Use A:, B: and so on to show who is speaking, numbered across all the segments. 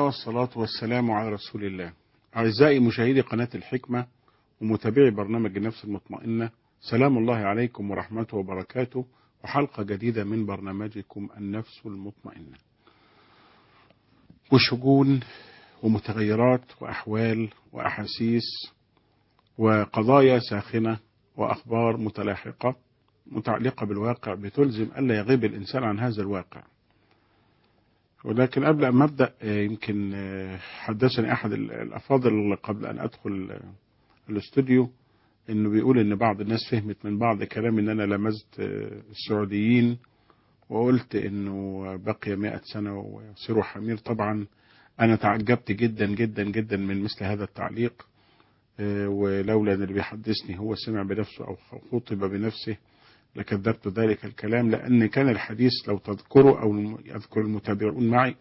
A: والصلاة والسلام على رسول الله أعزائي مشاهدي قناة الحكمة ومتابعي برنامج النفس المطمئنة سلام الله عليكم ورحمته وبركاته وحلقة جديدة من برنامجكم النفس المطمئنة وشجون ومتغيرات وأحوال وأحاسيس وقضايا ساخنة وأخبار متلاحقة متعلقة بالواقع بتلزم ألا يغيب الإنسان عن هذا الواقع ولكن قبل أن أبدأ يمكن حدثني أحد الأفاضل قبل أن أدخل الاستوديو إنه بيقول إن بعض الناس فهمت من بعض كلام إن أنا لمزت السعوديين وقلت إنه بقي مئة سنة ويصيروا حمير طبعا أنا تعجبت جدا جدا جدا من مثل هذا التعليق ولولا أن اللي بيحدثني هو سمع بنفسه أو خطب بنفسه لكذبت ذلك الكلام لأن كان الحديث لو تذكروا أو يذكر المتابعون معي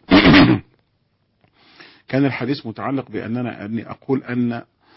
A: كان الحديث متعلق بأننا أني أقول أن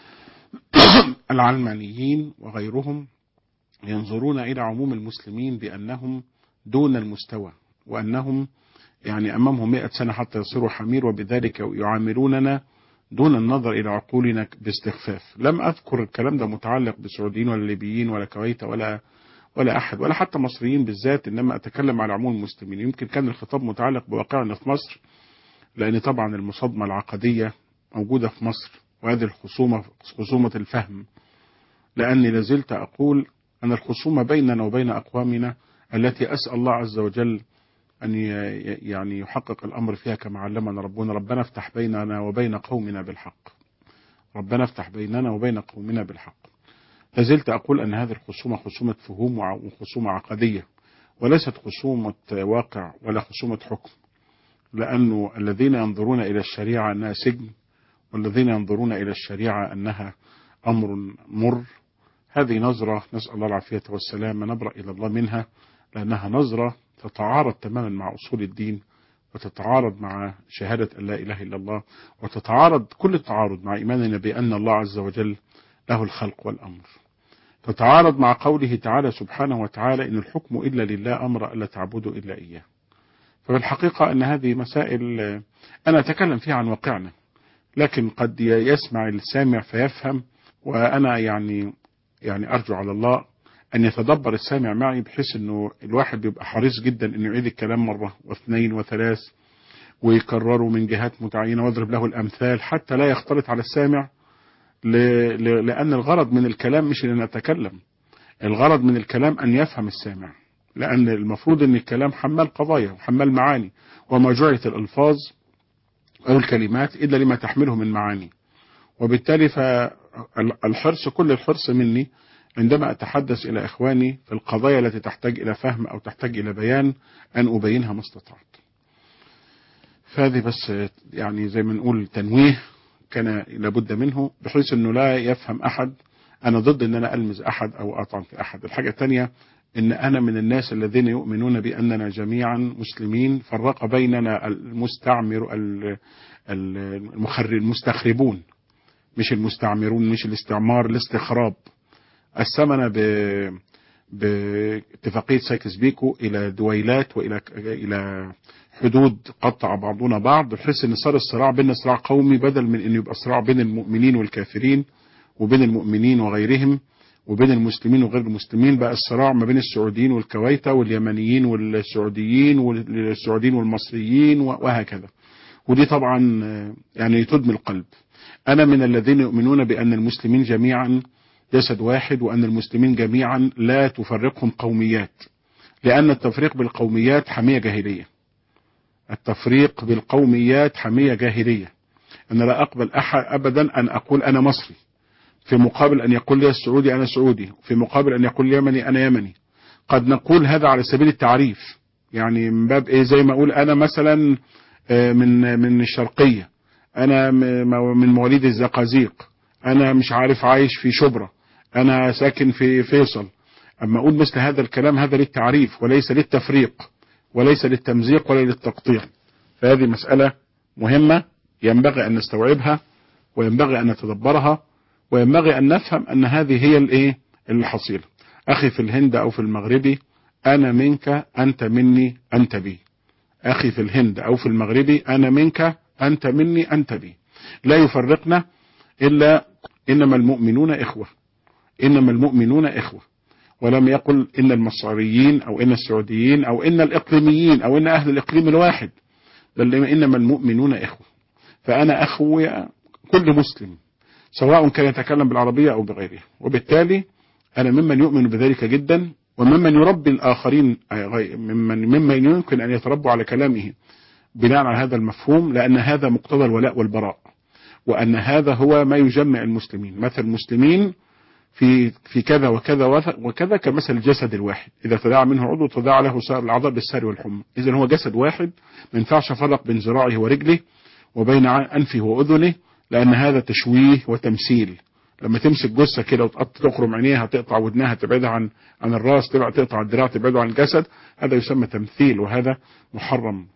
A: العلمانيين وغيرهم ينظرون إلى عموم المسلمين بأنهم دون المستوى وأنهم يعني أمامهم مئة سنة حتى يصيروا حمير وبذلك يعاملوننا دون النظر إلى عقولنا باستخفاف لم أذكر الكلام ده متعلق بسعوديين ولا ليبيين ولا كويت ولا ولا أحد ولا حتى مصريين بالذات إنما أتكلم على عموم المسلمين يمكن كان الخطاب متعلق بواقعنا في مصر لأن طبعا المصادمة العقدية موجودة في مصر وهذه الخصومة خصومة الفهم لأني لازلت أقول أن الخصومة بيننا وبين أقوامنا التي أسأل الله عز وجل أن يعني يحقق الأمر فيها كما علمنا ربنا ربنا افتح بيننا وبين قومنا بالحق ربنا افتح بيننا وبين قومنا بالحق لازلت أقول أن هذه الخصومة خصومة فهوم وخصومة عقدية وليست خصومة واقع ولا خصومة حكم لأنه الذين ينظرون إلى الشريعة أنها سجن والذين ينظرون إلى الشريعة أنها أمر مر هذه نظرة نسأل الله العافية والسلام نبرأ إلى الله منها لأنها نظرة تتعارض تماما مع أصول الدين وتتعارض مع شهادة أن لا إله إلا الله وتتعارض كل التعارض مع إيماننا بأن الله عز وجل له الخلق والأمر تتعارض مع قوله تعالى سبحانه وتعالى إن الحكم إلا لله أمر ألا تعبدوا إلا إياه ففي الحقيقة أن هذه مسائل أنا أتكلم فيها عن واقعنا لكن قد يسمع السامع فيفهم وأنا يعني يعني أرجو على الله أن يتدبر السامع معي بحيث أنه الواحد بيبقى حريص جدا أنه يعيد الكلام مرة واثنين وثلاث ويكرره من جهات متعينة واضرب له الأمثال حتى لا يختلط على السامع لأن الغرض من الكلام مش أن نتكلم الغرض من الكلام أن يفهم السامع لأن المفروض أن الكلام حمال قضايا وحمال معاني وما جعلت الألفاظ أو الكلمات إلا لما تحمله من معاني وبالتالي فالحرص كل الحرص مني عندما أتحدث إلى إخواني في القضايا التي تحتاج إلى فهم أو تحتاج إلى بيان أن أبينها ما استطعت فهذه بس يعني زي ما نقول تنويه كان لابد منه بحيث أنه لا يفهم أحد أنا ضد أن أنا ألمز أحد أو أطعن في أحد الحاجة الثانية أن أنا من الناس الذين يؤمنون بأننا جميعا مسلمين فرق بيننا المستعمر المستخربون مش المستعمرون مش الاستعمار الاستخراب الثمن ب باتفاقية سايكس بيكو إلى دويلات وإلى إلى حدود قطع بعضنا بعض بحيث ان صار الصراع بيننا صراع قومي بدل من انه يبقى صراع بين المؤمنين والكافرين وبين المؤمنين وغيرهم وبين المسلمين وغير المسلمين بقى الصراع ما بين السعوديين والكويت واليمنيين والسعوديين والسعوديين والمصريين وهكذا ودي طبعا يعني تدمي القلب انا من الذين يؤمنون بان المسلمين جميعا جسد واحد وان المسلمين جميعا لا تفرقهم قوميات لان التفريق بالقوميات حمية جاهليه التفريق بالقوميات حمية جاهلية أنا لا أقبل أحد أبدا أن أقول أنا مصري في مقابل أن يقول لي السعودي أنا سعودي في مقابل أن يقول لي يمني أنا يمني قد نقول هذا على سبيل التعريف يعني من باب إيه زي ما أقول أنا مثلا من من الشرقية أنا من مواليد الزقازيق أنا مش عارف عايش في شبرا أنا ساكن في فيصل أما أقول مثل هذا الكلام هذا للتعريف وليس للتفريق وليس للتمزيق ولا للتقطيع فهذه مسألة مهمة ينبغي أن نستوعبها وينبغي أن نتدبرها وينبغي أن نفهم أن هذه هي الإيه الحصيلة أخي في الهند أو في المغربي أنا منك أنت مني أنت بي أخي في الهند أو في المغربي أنا منك أنت مني أنت بي لا يفرقنا إلا إنما المؤمنون إخوة إنما المؤمنون إخوة ولم يقل إن المصريين أو إن السعوديين أو إن الإقليميين أو إن أهل الإقليم الواحد بل إنما المؤمنون إخوة فأنا أخوي كل مسلم سواء كان يتكلم بالعربية أو بغيرها وبالتالي أنا ممن يؤمن بذلك جدا وممن يربي الآخرين ممن, ممن يمكن أن يتربوا على كلامه بناء على هذا المفهوم لأن هذا مقتضى الولاء والبراء وأن هذا هو ما يجمع المسلمين مثل المسلمين في في كذا وكذا وكذا كمثل الجسد الواحد إذا تداعى منه عضو تداعى له سائر الأعضاء بالسهر والحمى إذا هو جسد واحد ما ينفعش أفرق بين ذراعه ورجله وبين أنفه وأذنه لأن هذا تشويه وتمثيل لما تمسك جثة كده وتخرم عينيها تقطع ودنها تبعدها عن عن الراس تقطع الدراع تبعده عن الجسد هذا يسمى تمثيل وهذا محرم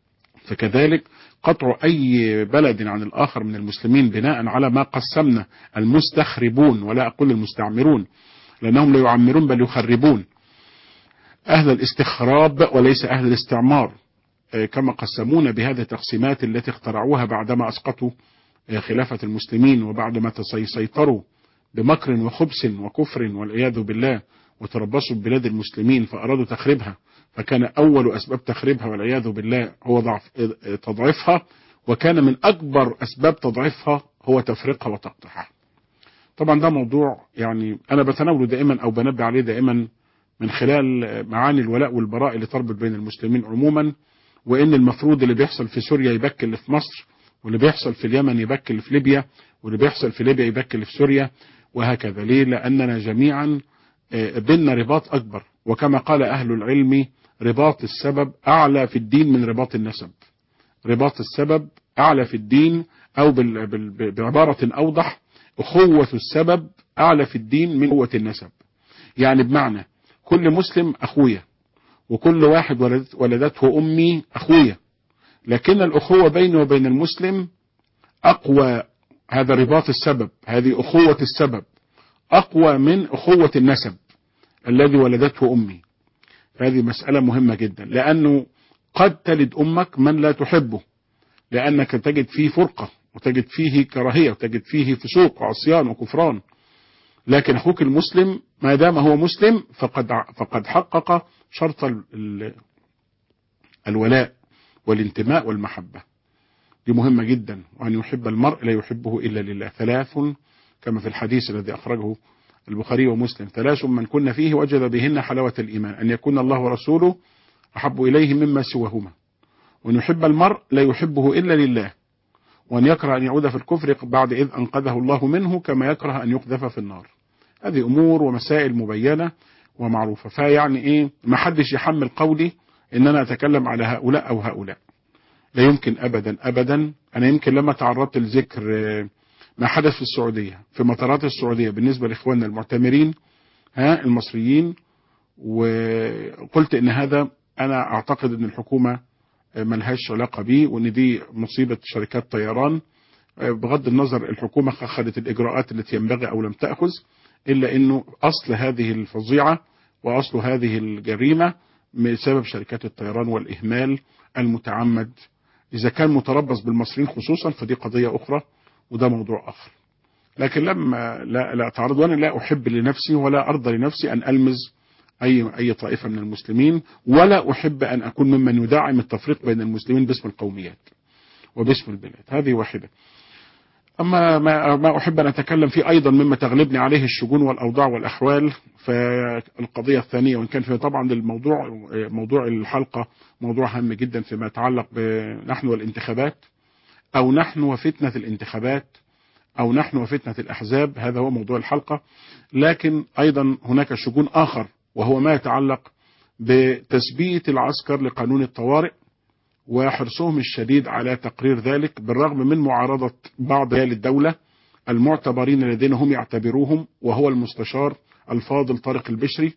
A: فكذلك قطع أي بلد عن الآخر من المسلمين بناء على ما قسمنا المستخربون ولا أقول المستعمرون لأنهم لا يعمرون بل يخربون أهل الاستخراب وليس أهل الاستعمار كما قسمونا بهذه التقسيمات التي اخترعوها بعدما أسقطوا خلافة المسلمين وبعد ما سيطروا بمكر وخبث وكفر والعياذ بالله وتربصوا ببلاد المسلمين فأرادوا تخريبها فكان أول أسباب تخريبها والعياذ بالله هو ضعف تضعيفها وكان من أكبر أسباب تضعيفها هو تفريقها وتقطيعها طبعا ده موضوع يعني أنا بتناوله دائما أو بنبه عليه دائما من خلال معاني الولاء والبراء اللي تربط بين المسلمين عموما وإن المفروض اللي بيحصل في سوريا يبكي اللي في مصر واللي بيحصل في اليمن يبكي اللي في ليبيا واللي بيحصل في ليبيا يبكي اللي في سوريا وهكذا ليه لأننا جميعا بيننا رباط أكبر وكما قال أهل العلم رباط السبب أعلى في الدين من رباط النسب رباط السبب أعلى في الدين أو بعبارة أوضح أخوة السبب أعلى في الدين من قوة النسب يعني بمعنى كل مسلم أخويا وكل واحد ولدت ولدته أمي أخويا لكن الأخوة بيني وبين المسلم أقوى هذا رباط السبب هذه أخوة السبب أقوى من أخوة النسب الذي ولدته أمي هذه مسألة مهمة جدا لأنه قد تلد أمك من لا تحبه لأنك تجد فيه فرقة وتجد فيه كراهية وتجد فيه فسوق وعصيان وكفران لكن أخوك المسلم ما دام هو مسلم فقد فقد حقق شرط الولاء والانتماء والمحبة دي مهمة جدا وأن يحب المرء لا يحبه إلا لله ثلاث كما في الحديث الذي أخرجه البخاري ومسلم ثلاث من كن فيه وجد بهن حلاوة الإيمان أن يكون الله ورسوله أحب إليه مما سواهما وأن يحب المرء لا يحبه إلا لله وأن يكره أن يعود في الكفر بعد إذ أنقذه الله منه كما يكره أن يقذف في النار هذه أمور ومسائل مبينة ومعروفة فيعني إيه ما حدش يحمل قولي إن أنا أتكلم على هؤلاء أو هؤلاء لا يمكن أبدا أبدا أنا يمكن لما تعرضت لذكر ما حدث في السعودية في مطارات السعودية بالنسبة لإخواننا المعتمرين ها المصريين وقلت إن هذا أنا أعتقد إن الحكومة ملهاش علاقة بيه وإن دي مصيبة شركات طيران بغض النظر الحكومة أخذت الإجراءات التي ينبغي أو لم تأخذ إلا إنه أصل هذه الفظيعة وأصل هذه الجريمة بسبب شركات الطيران والإهمال المتعمد إذا كان متربص بالمصريين خصوصا فدي قضية أخرى وده موضوع آخر لكن لما لا, لا أتعرض وأنا لا أحب لنفسي ولا أرضى لنفسي أن ألمز أي أي طائفة من المسلمين ولا أحب أن أكون ممن يدعم التفريق بين المسلمين باسم القوميات وباسم البلاد هذه واحدة أما ما, ما أحب أن أتكلم فيه أيضا مما تغلبني عليه الشجون والأوضاع والأحوال فالقضية الثانية وإن كان في طبعا الموضوع موضوع الحلقة موضوع هام جدا فيما يتعلق بنحن والانتخابات أو نحن وفتنة الانتخابات أو نحن وفتنة الأحزاب هذا هو موضوع الحلقة لكن أيضا هناك شجون آخر وهو ما يتعلق بتثبيت العسكر لقانون الطوارئ وحرصهم الشديد على تقرير ذلك بالرغم من معارضة بعض رجال الدولة المعتبرين الذين هم يعتبروهم وهو المستشار الفاضل طارق البشري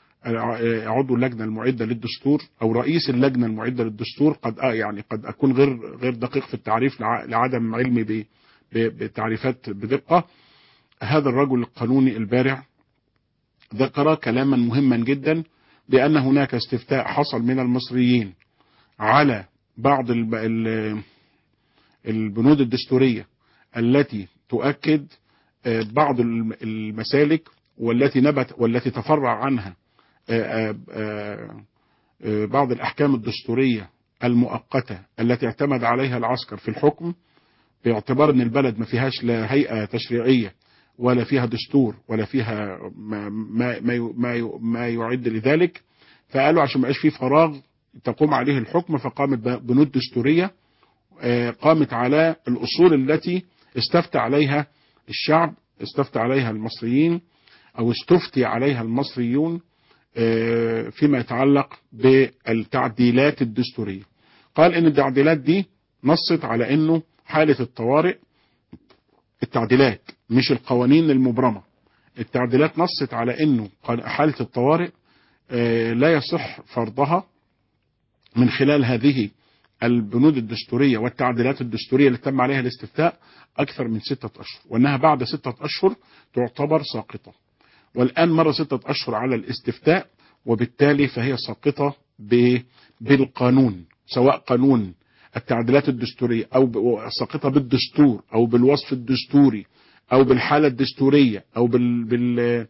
A: عضو اللجنة المعدة للدستور أو رئيس اللجنة المعدة للدستور قد آه يعني قد أكون غير غير دقيق في التعريف لعدم علمي بتعريفات بدقة هذا الرجل القانوني البارع ذكر كلاما مهما جدا بأن هناك استفتاء حصل من المصريين على بعض البنود الدستورية التي تؤكد آه، بعض الم- المسالك والتي نبت والتي تفرع عنها آه، آه، آه، بعض الأحكام الدستورية المؤقتة التي اعتمد عليها العسكر في الحكم باعتبار ان البلد ما فيهاش لا هيئة تشريعية ولا فيها دستور ولا فيها ما, ما, ما, ي- ما, ي- ما يعد لذلك فقالوا عشان ما يبقاش فيه فراغ تقوم عليه الحكم فقامت ب- بنود دستورية آه، قامت على الأصول التي استفتى عليها الشعب استفتى عليها المصريين أو استفتي عليها المصريون آه، فيما يتعلق بالتعديلات الدستورية قال ان التعديلات دي نصت على انه حالة الطوارئ التعديلات مش القوانين المبرمة التعديلات نصت على انه قال- حالة الطوارئ آه، لا يصح فرضها من خلال هذه البنود الدستورية والتعديلات الدستورية اللي تم عليها الاستفتاء أكثر من ستة أشهر وأنها بعد ستة أشهر تعتبر ساقطة والآن مر ستة أشهر على الاستفتاء وبالتالي فهي ساقطة ب- بالقانون سواء قانون التعديلات الدستورية أو ب- ساقطة بالدستور أو بالوصف الدستوري أو بالحالة الدستورية أو بال, بال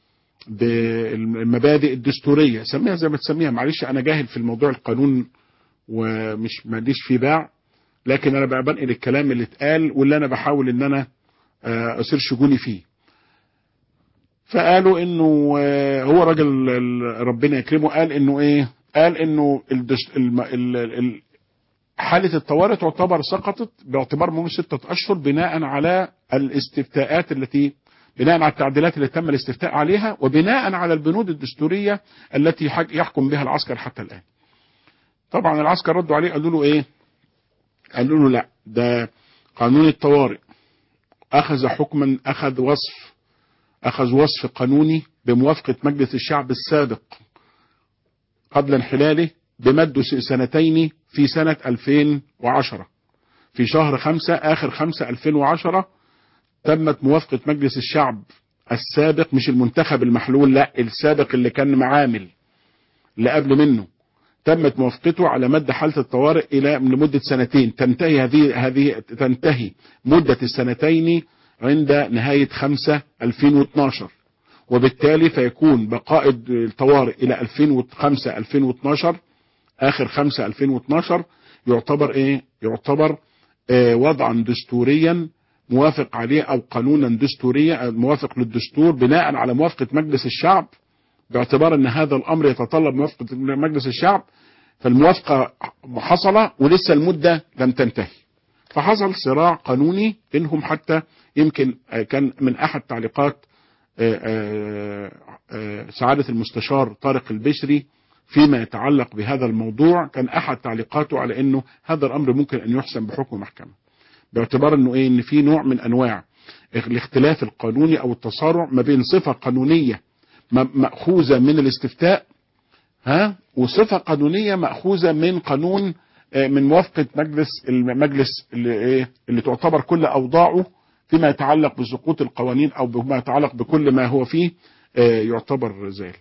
A: بالمبادئ الدستورية سميها زي ما تسميها معلش أنا جاهل في الموضوع القانون ومش ماليش فيه باع لكن أنا بقى بنقل الكلام اللي اتقال واللي أنا بحاول إن أنا آه، أصير شجوني فيه فقالوا انه آه، هو راجل ال- ربنا يكرمه قال انه ايه قال انه الدس الم ال ال حالة الطوارئ تعتبر سقطت باعتبار مرور ستة أشهر بناء على الاستفتاءات التي بناء على التعديلات اللي تم الاستفتاء عليها وبناء على البنود الدستورية التي حك- يحكم بها العسكر حتى الآن طبعا العسكر ردوا عليه قالوا له ايه قالوا له لا ده قانون الطوارئ أخذ حكما أخذ وصف أخذ وصف قانوني بموافقة مجلس الشعب السابق قبل انحلاله بمده س- سنتين في سنة 2010 في شهر خمسة آخر خمسة 2010 تمت موافقة مجلس الشعب السابق مش المنتخب المحلول لا السابق اللي كان معامل اللي قبل منه تمت موافقته على مد حالة الطوارئ إلى لمدة سنتين تنتهي هذه هذه تنتهي مدة السنتين عند نهاية خمسة 2012 وبالتالي فيكون بقاء الطوارئ إلى 2005 2012 آخر 5 2012 يعتبر إيه؟ يعتبر آه وضعا دستوريا موافق عليه أو قانونا دستوريا موافق للدستور بناء على موافقة مجلس الشعب باعتبار أن هذا الأمر يتطلب موافقة مجلس الشعب فالموافقة حصل ولسه المدة لم تنتهي فحصل صراع قانوني بينهم حتى يمكن آه، كان من أحد تعليقات آه، آه، آه، سعادة المستشار طارق البشري فيما يتعلق بهذا الموضوع كان أحد تعليقاته على أنه هذا الأمر ممكن أن يحسم بحكم محكمة باعتبار أنه إيه أن في نوع من أنواع الاختلاف القانوني أو التصارع ما بين صفة قانونية م- مأخوذة من الاستفتاء ها وصفة قانونية مأخوذة من قانون آه، من موافقة مجلس المجلس اللي ايه اللي تعتبر كل أوضاعه فيما يتعلق بسقوط القوانين أو بما يتعلق بكل ما هو فيه آه، يعتبر زال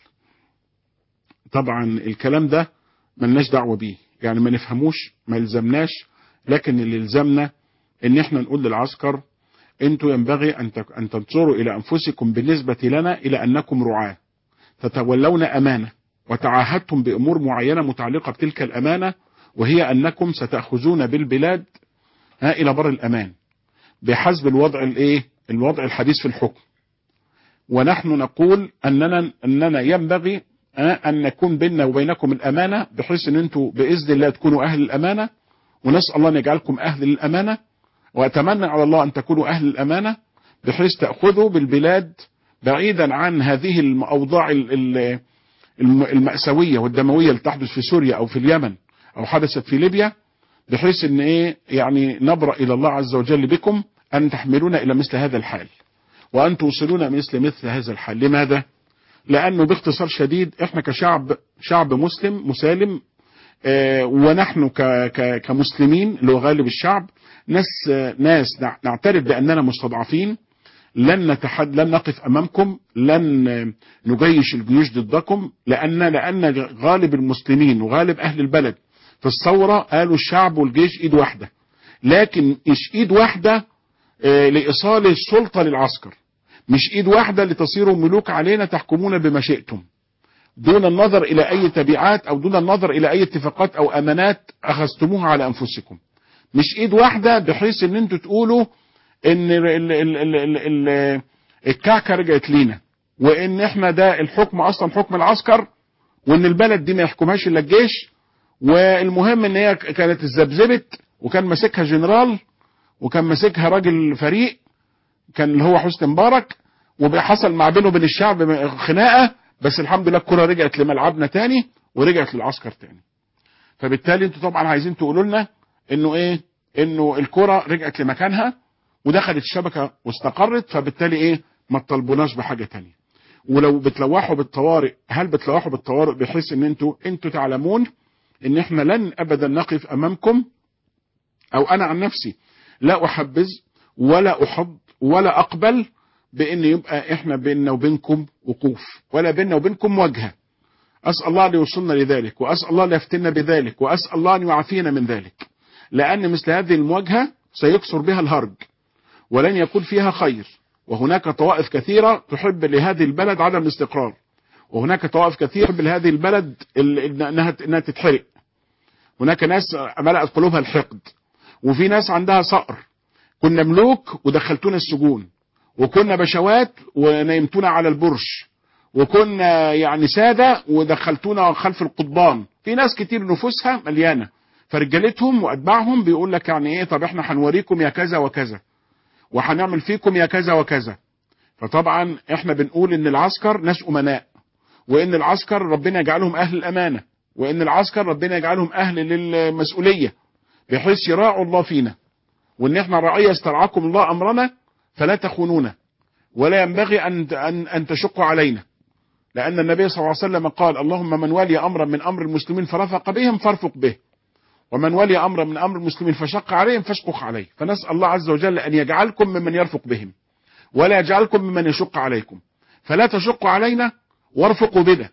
A: طبعا الكلام ده ملناش دعوة بيه يعني ما نفهموش ما يلزمناش لكن اللي يلزمنا ان احنا نقول للعسكر انتوا ينبغي ان تك- ان تنظروا الى انفسكم بالنسبة لنا الى انكم رعاة تتولون امانة وتعاهدتم بامور معينة متعلقة بتلك الامانة وهي انكم ستأخذون بالبلاد ها الى بر الامان بحسب الوضع الايه الوضع الحديث في الحكم ونحن نقول اننا اننا ينبغي آه، ان نكون بيننا وبينكم الامانه بحيث ان انتم باذن الله تكونوا اهل الامانه ونسال الله ان يجعلكم اهل الامانه واتمنى على الله ان تكونوا اهل الامانه بحيث تاخذوا بالبلاد بعيدا عن هذه الاوضاع ال- ال- الم- المأساوية والدموية اللي تحدث في سوريا او في اليمن او حدثت في ليبيا بحيث ان ايه يعني نبرأ الى الله عز وجل بكم ان تحملونا الى مثل هذا الحال وان توصلونا مثل مثل هذا الحال لماذا لانه باختصار شديد احنا كشعب شعب مسلم مسالم آه، ونحن ك- ك- كمسلمين اللي هو غالب الشعب ناس آه، ناس نع- نعترف باننا مستضعفين لن نتحد لن نقف امامكم لن آه، نجيش الجيوش ضدكم لان لان غالب المسلمين وغالب اهل البلد في الثوره قالوا الشعب والجيش ايد واحده لكن مش ايد واحدة آه، لإيصال السلطة للعسكر مش ايد واحدة لتصيروا ملوك علينا تحكمون بما شئتم دون النظر الى اي تبعات او دون النظر الى اي اتفاقات او امانات اخذتموها على انفسكم مش ايد واحدة بحيث ان انتوا تقولوا ان ال ال ال ال ال ال الكعكة رجعت لينا وان احنا ده الحكم اصلا حكم العسكر وان البلد دي ما يحكمهاش الا الجيش والمهم ان هي كانت اتذبذبت وكان ماسكها جنرال وكان ماسكها راجل فريق كان اللي هو حسني مبارك وحصل مع بينه وبين الشعب خناقه بس الحمد لله الكره رجعت لملعبنا تاني ورجعت للعسكر تاني فبالتالي انتوا طبعا عايزين تقولوا لنا انه ايه انه الكره رجعت لمكانها ودخلت الشبكه واستقرت فبالتالي ايه ما تطالبوناش بحاجه تانية ولو بتلوحوا بالطوارئ هل بتلوحوا بالطوارئ بحيث ان انتوا انتوا تعلمون ان احنا لن ابدا نقف امامكم او انا عن نفسي لا احبذ ولا احض ولا اقبل بان يبقى احنا بيننا وبينكم وقوف ولا بيننا وبينكم مواجهه اسال الله ان يوصلنا لذلك واسال الله ان يفتنا بذلك واسال الله ان يعافينا من ذلك لان مثل هذه المواجهه سيكثر بها الهرج ولن يكون فيها خير وهناك طوائف كثيره تحب لهذه البلد عدم الاستقرار وهناك طوائف كثيره تحب لهذه البلد ال- انها انها تتحرق هناك ناس ملأت قلوبها الحقد وفي ناس عندها صقر كنا ملوك ودخلتونا السجون وكنا بشوات ونيمتونا على البرش وكنا يعني سادة ودخلتونا خلف القضبان في ناس كتير نفوسها مليانة فرجالتهم وأتباعهم بيقول لك يعني إيه طب إحنا هنوريكم يا كذا وكذا وهنعمل فيكم يا كذا وكذا فطبعا إحنا بنقول إن العسكر ناس أمناء وإن العسكر ربنا يجعلهم أهل الأمانة وإن العسكر ربنا يجعلهم أهل للمسؤولية بحيث يراعوا الله فينا وإن إحنا رعية استرعاكم الله أمرنا فلا تخونونا ولا ينبغي أن أن أن تشقوا علينا لأن النبي صلى الله عليه وسلم قال اللهم من ولي أمرا من أمر المسلمين فرفق بهم فارفق به ومن ولي أمرا من أمر المسلمين فشق عليهم فاشقق عليه فنسأل الله عز وجل أن يجعلكم ممن يرفق بهم ولا يجعلكم ممن يشق عليكم فلا تشقوا علينا وارفقوا بنا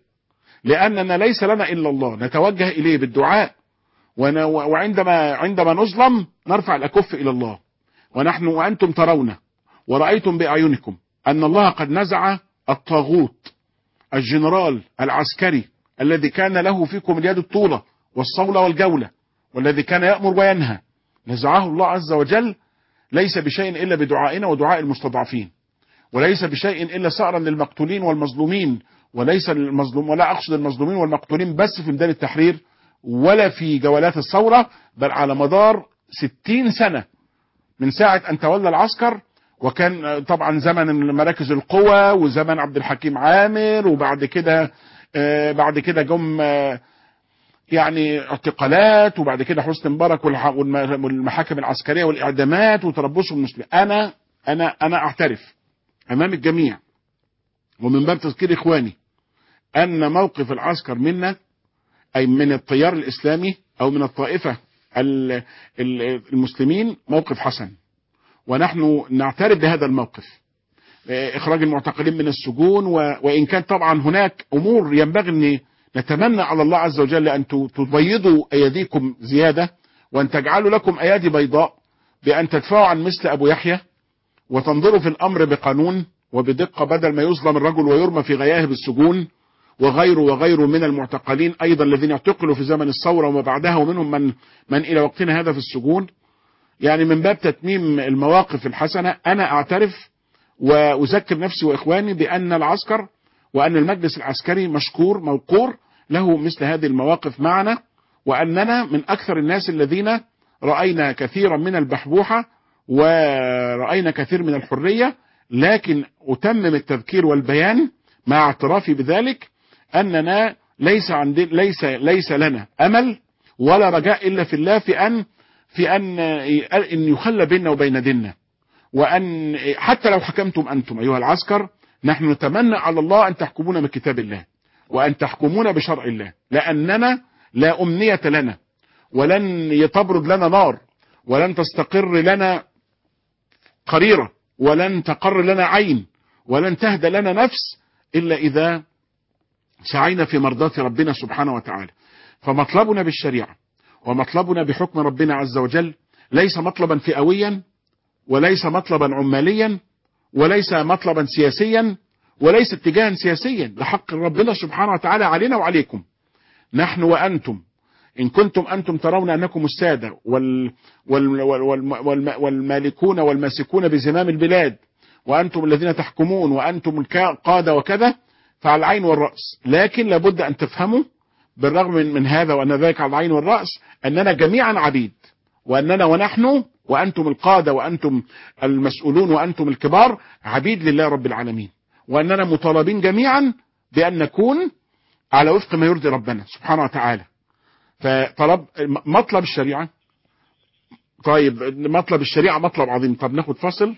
A: لأننا ليس لنا إلا الله نتوجه إليه بالدعاء ون- وعندما عندما نظلم نرفع الأكف إلى الله ونحن وأنتم ترون ورأيتم بأعينكم أن الله قد نزع الطاغوت الجنرال العسكري الذي كان له فيكم اليد الطولة والصولة والجولة والذي كان يأمر وينهى نزعه الله عز وجل ليس بشيء إلا بدعائنا ودعاء المستضعفين وليس بشيء إلا سأرا للمقتولين والمظلومين وليس المظلوم ولا أقصد المظلومين والمقتولين بس في ميدان التحرير ولا في جولات الثورة بل على مدار ستين سنة من ساعة أن تولى العسكر وكان طبعا زمن مراكز القوى وزمن عبد الحكيم عامر وبعد كده آه، بعد كده جم آه، يعني اعتقالات وبعد كده حسني مبارك والح- والم- والمحاكم العسكريه والاعدامات وتربصهم المسلمين انا انا انا اعترف امام الجميع ومن باب تذكير اخواني ان موقف العسكر منا اي من التيار الاسلامي او من الطائفه ال- ال- المسلمين موقف حسن ونحن نعترف بهذا الموقف آه، اخراج المعتقلين من السجون و- وان كان طبعا هناك امور ينبغي ان نتمنى على الله عز وجل ان ت- تبيضوا ايديكم زياده وان تجعلوا لكم ايادي بيضاء بان تدفعوا عن مثل ابو يحيى وتنظروا في الامر بقانون وبدقه بدل ما يظلم الرجل ويرمى في غياهب السجون وغيره وغيره من المعتقلين ايضا الذين اعتقلوا في زمن الثوره وما بعدها ومنهم من من الى وقتنا هذا في السجون يعني من باب تتميم المواقف الحسنه انا اعترف واذكر نفسي واخواني بان العسكر وان المجلس العسكري مشكور موقور له مثل هذه المواقف معنا واننا من اكثر الناس الذين راينا كثيرا من البحبوحه وراينا كثير من الحريه لكن اتمم التذكير والبيان مع اعترافي بذلك اننا ليس عندنا ليس ليس لنا امل ولا رجاء الا في الله في ان في ان ان يخلى بيننا وبين ديننا وان حتى لو حكمتم انتم ايها العسكر نحن نتمنى على الله ان تحكمونا من كتاب الله وان تحكمونا بشرع الله لاننا لا امنيه لنا ولن تبرد لنا نار ولن تستقر لنا قريره ولن تقر لنا عين ولن تهدى لنا نفس الا اذا سعينا في مرضاه ربنا سبحانه وتعالى فمطلبنا بالشريعه ومطلبنا بحكم ربنا عز وجل ليس مطلبا فئويا وليس مطلبا عماليا وليس مطلبا سياسيا وليس اتجاها سياسيا لحق ربنا سبحانه وتعالى علينا وعليكم نحن وأنتم إن كنتم أنتم ترون أنكم السادة وال وال وال وال والمالكون والماسكون بزمام البلاد وأنتم الذين تحكمون وأنتم القادة وكذا فعلى العين والرأس لكن لابد أن تفهموا بالرغم من, من هذا وأن ذلك على العين والرأس أننا جميعا عبيد وأننا ونحن وأنتم القادة وأنتم المسؤولون وأنتم الكبار عبيد لله رب العالمين وأننا مطالبين جميعا بأن نكون على وفق ما يرضي ربنا سبحانه وتعالى فطلب مطلب الشريعة طيب مطلب الشريعة مطلب عظيم طب ناخد فاصل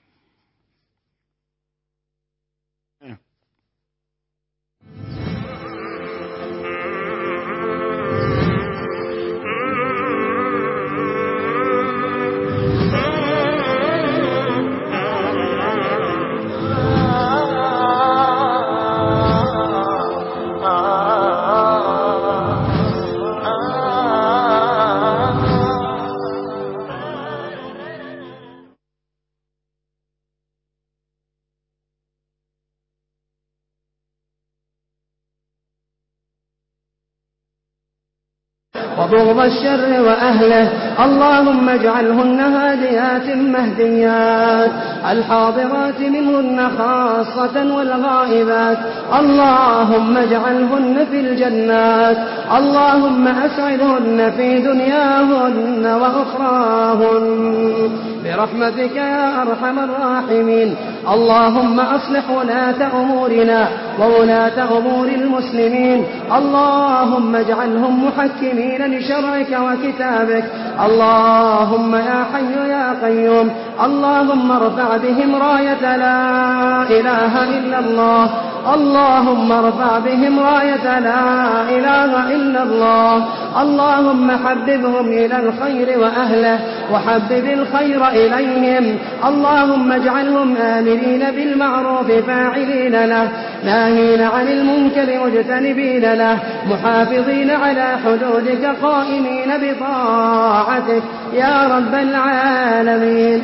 B: وبغض الشر وأهله اللهم اجعلهن هاديات مهديات الحاضرات منهن خاصة والغائبات اللهم اجعلهن في الجنات اللهم أسعدهن في دنياهن وأخراهن برحمتك يا أرحم الراحمين اللهم أصلح ولاة أمورنا وولاة أمور المسلمين اللهم اجعلهم محكمين لشرعك وكتابك اللهم يا حي يا قيوم اللهم ارفع بهم راية لا إله إلا الله اللهم ارفع بهم راية لا إله إلا الله اللهم حببهم إلى الخير وأهله وحبب الخير إليهم اللهم اجعلهم آمرين بالمعروف فاعلين له ناهين عن المنكر مجتنبين له محافظين على حدودك قائمين بطاعتك يا رب العالمين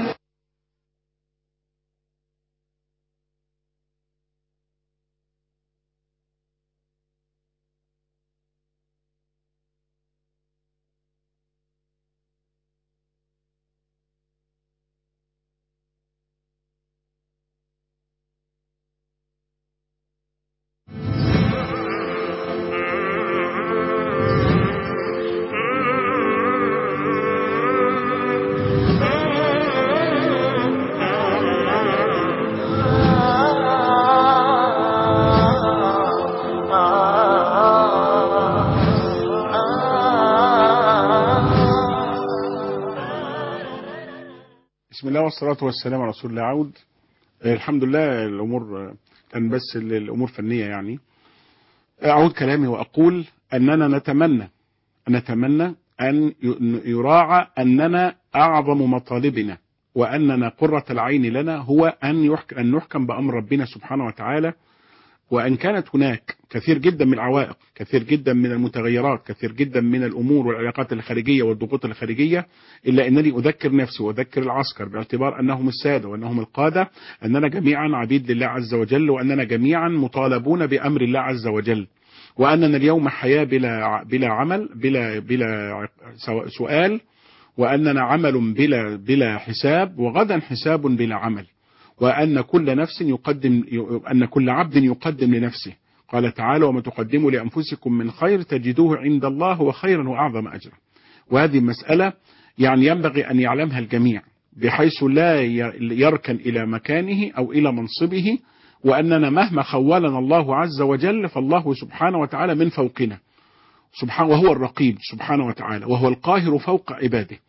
A: بسم الله والصلاة والسلام على رسول الله عود الحمد لله الأمور كان بس الأمور فنية يعني أعود كلامي وأقول أننا نتمنى نتمنى أن يراعى أننا أعظم مطالبنا وأننا قرة العين لنا هو أن يحكم, أن نحكم بأمر ربنا سبحانه وتعالى وأن كانت هناك كثير جدا من العوائق كثير جدا من المتغيرات كثير جدا من الأمور والعلاقات الخارجية والضغوط الخارجية إلا أنني أذكر نفسي وأذكر العسكر باعتبار أنهم السادة وأنهم القادة أننا جميعا عبيد لله عز وجل وأننا جميعا مطالبون بأمر الله عز وجل وأننا اليوم حياة بلا بلا عمل بلا بلا سؤال وأننا عمل بلا بلا حساب وغدا حساب بلا عمل وأن كل نفس يقدم أن كل عبد يقدم لنفسه قال تعالى وما تقدموا لأنفسكم من خير تجدوه عند الله هو خيرا وأعظم أجرا وهذه مسألة يعني ينبغي أن يعلمها الجميع بحيث لا يركن إلى مكانه أو إلى منصبه وأننا مهما خولنا الله عز وجل فالله سبحانه وتعالى من فوقنا سبحانه وهو الرقيب سبحانه وتعالى وهو القاهر فوق عباده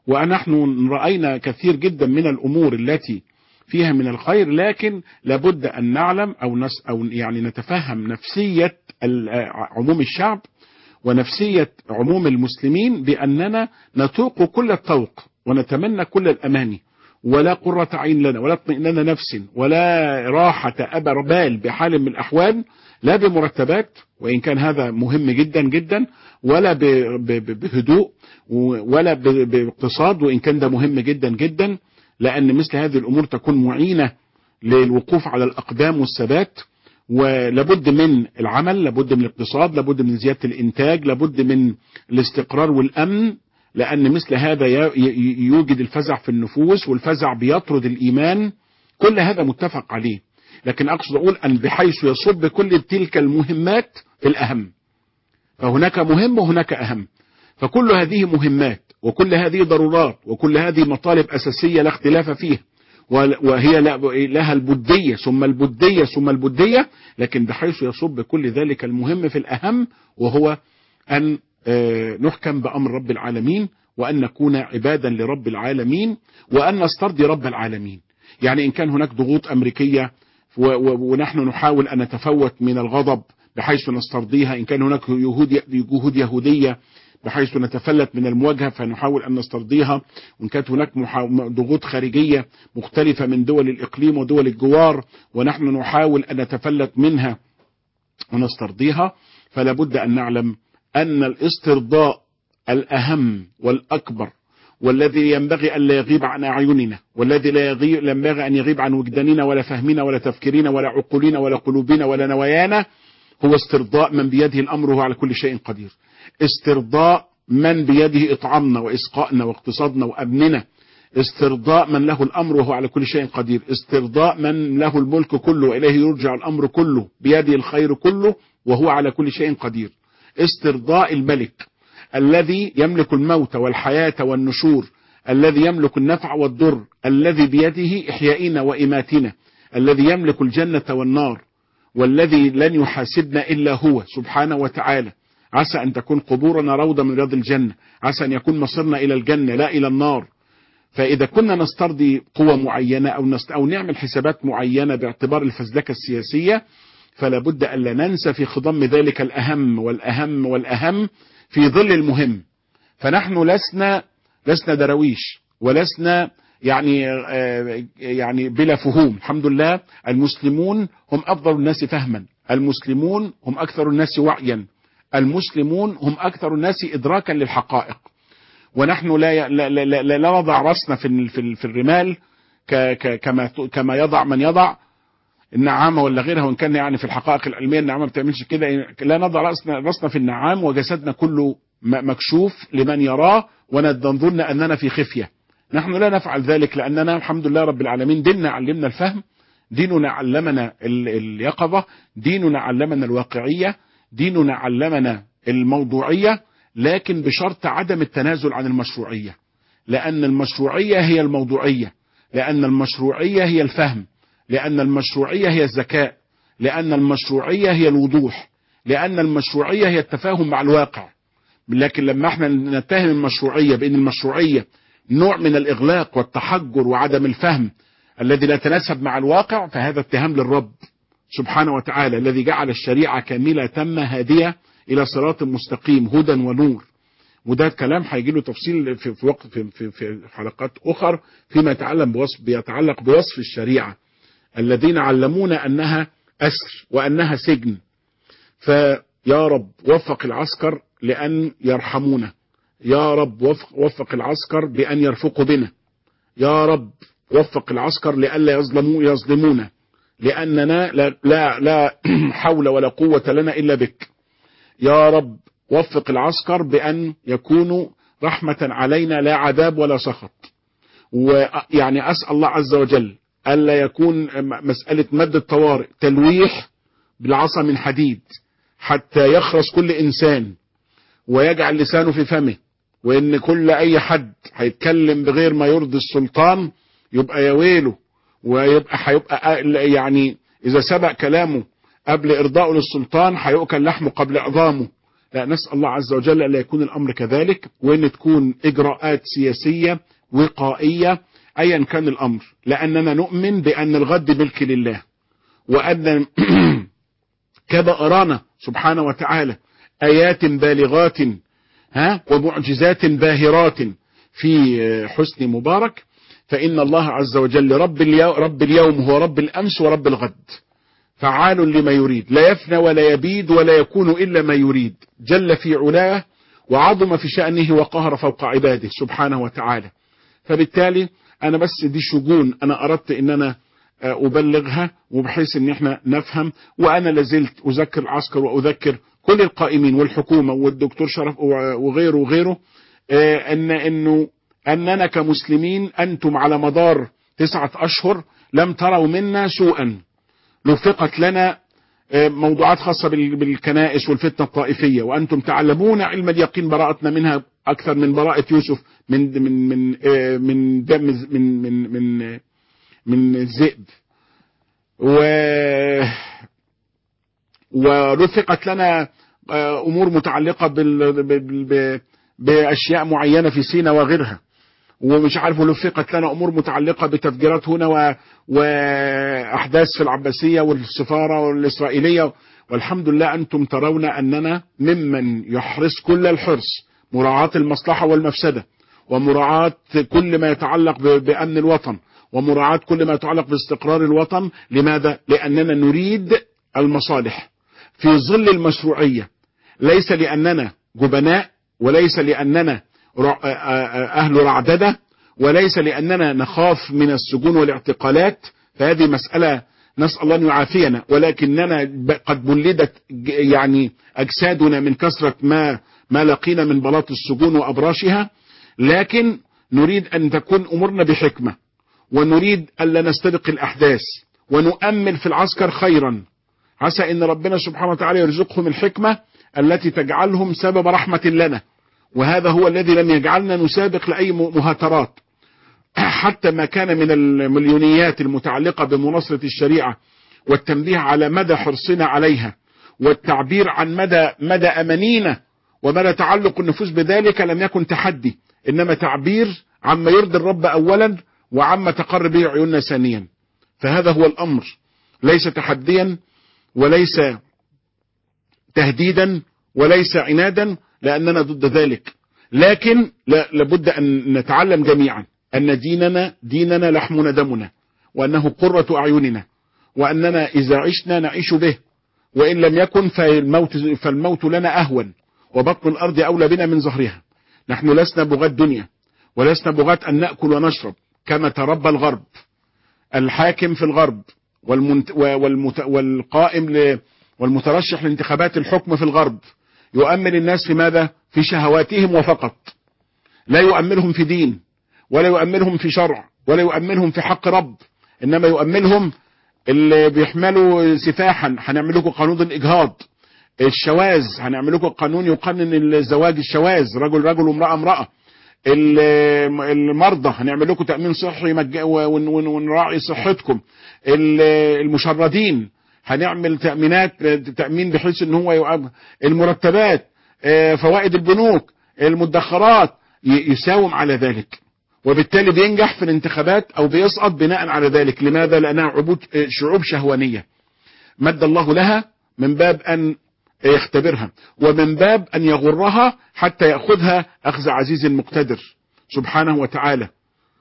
A: ونحن رأينا كثير جدا من الأمور التي فيها من الخير لكن لابد أن نعلم أو, نس أو يعني نتفهم نفسية عموم الشعب ونفسية عموم المسلمين بأننا نتوق كل الطوق ونتمنى كل الأماني ولا قرة عين لنا ولا اطمئنان نفس ولا راحة أبر بال بحال من الأحوال لا بمرتبات وإن كان هذا مهم جدا جدا ولا بهدوء ولا باقتصاد وإن كان ده مهم جدا جدا لأن مثل هذه الأمور تكون معينة للوقوف على الأقدام والثبات ولابد من العمل لابد من الاقتصاد لابد من زيادة الإنتاج لابد من الاستقرار والأمن لأن مثل هذا يوجد الفزع في النفوس والفزع بيطرد الإيمان كل هذا متفق عليه لكن أقصد أقول أن بحيث يصب كل تلك المهمات في الأهم فهناك مهم وهناك أهم فكل هذه مهمات وكل هذه ضرورات وكل هذه مطالب أساسية لا اختلاف فيها وهي لها البدية ثم البدية ثم البدية لكن بحيث يصب كل ذلك المهم في الأهم وهو أن نحكم بأمر رب العالمين وأن نكون عبادا لرب العالمين وأن نسترضي رب العالمين يعني إن كان هناك ضغوط أمريكية ونحن نحاول أن نتفوت من الغضب بحيث نسترضيها إن كان هناك جهود يهودية بحيث نتفلت من المواجهة فنحاول أن نسترضيها وإن كانت هناك ضغوط خارجية مختلفة من دول الإقليم ودول الجوار ونحن نحاول أن نتفلت منها ونسترضيها فلا بد أن نعلم أن الاسترضاء الأهم والأكبر والذي ينبغي أن لا يغيب عن أعيننا والذي لا ينبغي أن يغيب عن وجداننا ولا فهمنا ولا تفكيرنا ولا عقولنا ولا قلوبنا ولا نوايانا هو استرضاء من بيده الأمر وهو على كل شيء قدير استرضاء من بيده إطعامنا وإسقائنا واقتصادنا وأمننا استرضاء من له الأمر وهو على كل شيء قدير استرضاء من له الملك كله إليه يرجع الأمر كله بيده الخير كله وهو على كل شيء قدير استرضاء الملك الذي يملك الموت والحياة والنشور الذي يملك النفع والضر الذي بيده إحيائنا وإماتنا الذي يملك الجنة والنار والذي لن يحاسبنا إلا هو سبحانه وتعالى عسى أن تكون قبورنا روضة من رياض الجنة عسى أن يكون مصيرنا إلى الجنة لا إلى النار فإذا كنا نسترضي قوة معينة أو, نست أو نعمل حسابات معينة باعتبار الفزلكة السياسية فلا بد ألا ننسى في خضم ذلك الأهم والأهم والأهم في ظل المهم فنحن لسنا لسنا درويش ولسنا يعني يعني بلا فهوم الحمد لله المسلمون هم أفضل الناس فهما المسلمون هم أكثر الناس وعيا المسلمون هم أكثر الناس إدراكا للحقائق ونحن لا لا لا, لا, لا نضع رأسنا في في في الرمال كما كما يضع من يضع النعامة ولا غيرها وإن كان يعني في الحقائق العلمية النعامة ما بتعملش كده لا نضع رأسنا رأسنا في النعام وجسدنا كله مكشوف لمن يراه ونظن أننا في خفية نحن لا نفعل ذلك لأننا الحمد لله رب العالمين ديننا علمنا الفهم ديننا علمنا اليقظة ديننا علمنا الواقعية ديننا علمنا الموضوعية لكن بشرط عدم التنازل عن المشروعية لأن المشروعية هي الموضوعية لأن المشروعية هي الفهم لأن المشروعية هي الذكاء لأن المشروعية هي الوضوح لأن المشروعية هي التفاهم مع الواقع لكن لما احنا نتهم المشروعية بأن المشروعية نوع من الإغلاق والتحجر وعدم الفهم الذي لا يتناسب مع الواقع فهذا اتهام للرب سبحانه وتعالى الذي جعل الشريعة كاملة تامة هادية إلى صراط مستقيم هدى ونور وده كلام هيجي له تفصيل في, في وقت في, في, في حلقات أخر فيما يتعلق بوصف بيتعلق بوصف الشريعة الذين علمونا أنها أسر وأنها سجن فيا رب وفق العسكر لأن يرحمونا يا رب وفق, وفق العسكر بأن يرفقوا بنا يا رب وفق العسكر لئلا يظلموا يظلمونا لأننا لا, لا, لا حول ولا قوة لنا إلا بك يا رب وفق العسكر بأن يكونوا رحمة علينا لا عذاب ولا سخط ويعني أسأل الله عز وجل ألا يكون مسألة مد الطوارئ تلويح بالعصا من حديد حتى يخرس كل إنسان ويجعل لسانه في فمه وإن كل أي حد هيتكلم بغير ما يرضي السلطان يبقى يا ويله ويبقى هيبقى يعني إذا سبق كلامه قبل إرضائه للسلطان هيؤكل لحمه قبل إعظامه لا نسأل الله عز وجل ألا يكون الأمر كذلك وإن تكون إجراءات سياسية وقائية أيا كان الأمر لأننا نؤمن بأن الغد ملك لله وأن كما أرانا سبحانه وتعالى آيات بالغات ها ومعجزات باهرات في حسن مبارك فإن الله عز وجل رب اليوم, رب اليوم هو رب الأمس ورب الغد فعال لما يريد لا يفنى ولا يبيد ولا يكون إلا ما يريد جل في علاه وعظم في شأنه وقهر فوق عباده سبحانه وتعالى فبالتالي أنا بس دي شجون أنا أردت أن أنا أبلغها وبحيث أن احنا نفهم وأنا لازلت أذكر العسكر وأذكر كل القائمين والحكومة والدكتور شرف وغيره وغيره أن أنه أننا كمسلمين أنتم على مدار تسعة أشهر لم تروا منا سوءا لفقت لنا موضوعات خاصة بالكنائس والفتنة الطائفية وأنتم تعلمون علم اليقين براءتنا منها أكثر من براءة يوسف من من من من دم من من من من الذئب و ورفقت لنا أمور متعلقة بال بأشياء معينة في سينا وغيرها ومش عارف لفقت لنا امور متعلقه بتفجيرات هنا و... واحداث في العباسيه والسفاره والاسرائيليه والحمد لله انتم ترون اننا ممن يحرص كل الحرص مراعاه المصلحه والمفسده ومراعاه كل ما يتعلق ب... بامن الوطن ومراعاه كل ما يتعلق باستقرار الوطن لماذا؟ لاننا نريد المصالح في ظل المشروعيه ليس لاننا جبناء وليس لاننا أهل رعددة وليس لأننا نخاف من السجون والاعتقالات فهذه مسألة نسأل الله أن يعافينا ولكننا قد بلدت يعني أجسادنا من كثرة ما ما لقينا من بلاط السجون وأبراشها لكن نريد أن تكون أمورنا بحكمة ونريد ألا نستبق الأحداث ونؤمل في العسكر خيرا عسى أن ربنا سبحانه وتعالى يرزقهم الحكمة التي تجعلهم سبب رحمة لنا وهذا هو الذي لم يجعلنا نسابق لأي مهاترات حتى ما كان من المليونيات المتعلقة بمناصرة الشريعة والتنبيه على مدى حرصنا عليها والتعبير عن مدى مدى أمانينا ومدى تعلق النفوس بذلك لم يكن تحدي إنما تعبير عما يرضي الرب أولا وعما تقر به عيوننا ثانيا فهذا هو الأمر ليس تحديا وليس تهديدا وليس عنادا لأننا ضد ذلك لكن لابد أن نتعلم جميعا أن ديننا ديننا لحمنا دمنا وأنه قرة أعيننا وأننا إذا عشنا نعيش به وإن لم يكن فالموت, فالموت لنا أهون وبطن الأرض أولى بنا من ظهرها نحن لسنا بغاة دنيا ولسنا بغاة أن نأكل ونشرب كما تربى الغرب الحاكم في الغرب والمنت والمت والقائم ل والمترشح لانتخابات الحكم في الغرب يؤمن الناس في ماذا في شهواتهم وفقط لا يؤمنهم في دين ولا يؤمنهم في شرع ولا يؤمنهم في حق رب انما يؤمنهم اللي بيحملوا سفاحا هنعمل لكم قانون الاجهاض الشواذ هنعمل لكم قانون يقنن الزواج الشواذ رجل رجل وامراه امراه المرضى هنعمل لكم تامين صحي ونراعي صحتكم المشردين هنعمل تأمينات تأمين بحيث ان هو يؤمن المرتبات فوائد البنوك المدخرات يساوم على ذلك وبالتالي بينجح في الانتخابات او بيسقط بناء على ذلك لماذا لانها عبود شعوب شهوانية مد الله لها من باب ان يختبرها ومن باب ان يغرها حتى يأخذها اخذ عزيز مقتدر سبحانه وتعالى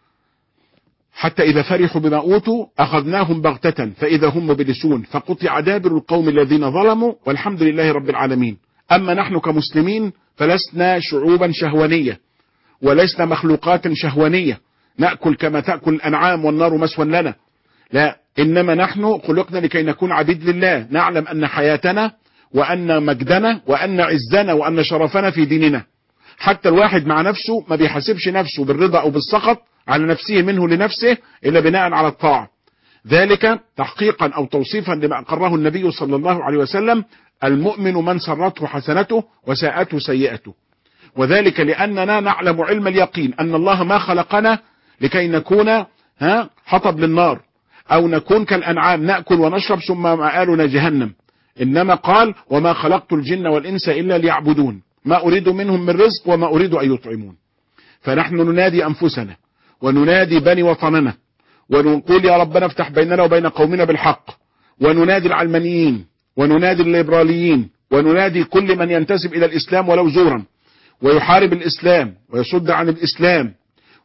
A: حتى إذا فرحوا بما أوتوا أخذناهم بغتة فإذا هم مبلسون فقطع دابر القوم الذين ظلموا والحمد لله رب العالمين أما نحن كمسلمين فلسنا شعوبا شهوانية ولسنا مخلوقات شهوانية نأكل كما تأكل الأنعام والنار مسوى لنا لا إنما نحن خلقنا لكي نكون عبيد لله نعلم أن حياتنا وأن مجدنا وأن عزنا وأن شرفنا في ديننا حتى الواحد مع نفسه ما بيحاسبش نفسه بالرضا أو بالسخط على نفسه منه لنفسه إلا بناء على الطاعة ذلك تحقيقا أو توصيفا لما أقره النبي صلى الله عليه وسلم المؤمن من سرته حسنته وساءته سيئته وذلك لأننا نعلم علم اليقين أن الله ما خلقنا لكي نكون ها حطب للنار أو نكون كالأنعام نأكل ونشرب ثم مآلنا جهنم إنما قال وما خلقت الجن والإنس إلا ليعبدون ما أريد منهم من رزق وما أريد أن يطعمون فنحن ننادي أنفسنا وننادي بني وطننا ونقول يا ربنا افتح بيننا وبين قومنا بالحق وننادي العلمانيين وننادي الليبراليين وننادي كل من ينتسب إلى الإسلام ولو زورا ويحارب الإسلام ويصد عن الإسلام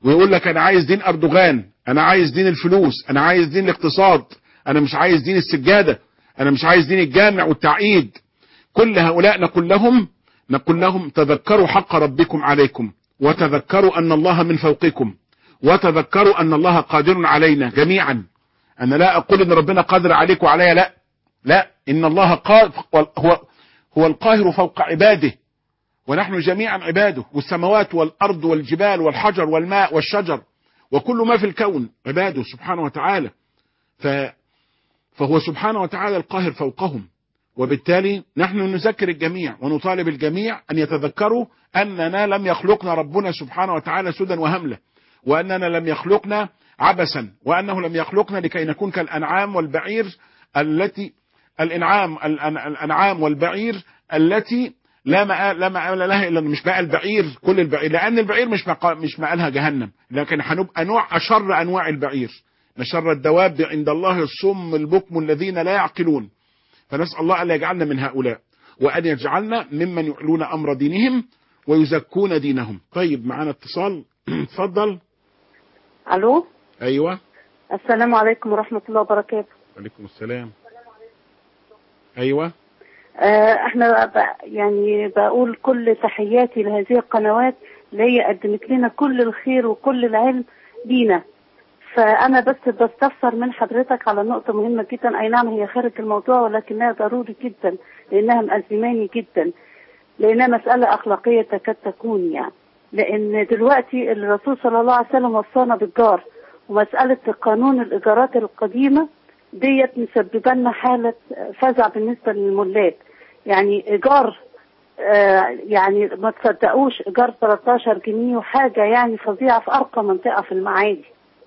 A: ويقول لك انا عايز دين اردوغان انا عايز دين الفلوس انا عايز دين الاقتصاد انا مش عايز دين السجادة انا مش عايز دين الجامع والتعقيد كل هؤلاء نقول لهم نقول لهم تذكروا حق ربكم عليكم وتذكروا ان الله من فوقكم وتذكروا ان الله قادر علينا جميعا انا لا اقول ان ربنا قادر عليك وعليا لا لا ان الله قادر هو هو القاهر فوق عباده ونحن جميعا عباده والسماوات والارض والجبال والحجر والماء والشجر وكل ما في الكون عباده سبحانه وتعالى ف فهو سبحانه وتعالى القاهر فوقهم وبالتالي نحن نذكر الجميع ونطالب الجميع أن يتذكروا أننا لم يخلقنا ربنا سبحانه وتعالى سدى وهملة وأننا لم يخلقنا عبثا وأنه لم يخلقنا لكي نكون كالأنعام والبعير التي الإنعام الأنعام والبعير التي لا مآل لا مآل لها إلا مش ماء البعير كل البعير لأن البعير مش مقا مش مآلها جهنم لكن هنبقى نوع أشر أنواع البعير شر الدواب عند الله الصم البكم الذين لا يعقلون فنسأل الله ألا يجعلنا من هؤلاء وأن يجعلنا ممن يعلون أمر دينهم ويزكون دينهم طيب معنا اتصال اتفضل
C: الو
A: أيوة
C: السلام عليكم ورحمة الله وبركاته
A: عليكم السلام أيوة
C: آه احنا ب... يعني بقول كل تحياتي لهذه القنوات اللي هي قدمت لنا كل الخير وكل العلم لينا فانا بس بستفسر من حضرتك على نقطة مهمة جدا اي نعم هي خارج الموضوع ولكنها ضروري جدا لانها مأزماني جدا لانها مسألة اخلاقية تكاد تكون يعني لان دلوقتي الرسول صلى الله عليه وسلم وصانا بالجار ومسألة قانون الايجارات القديمة ديت مسببه لنا حالة فزع بالنسبة للملاك يعني ايجار آه يعني ما تصدقوش ايجار 13 جنيه وحاجة يعني فظيعة في ارقى منطقة في المعادي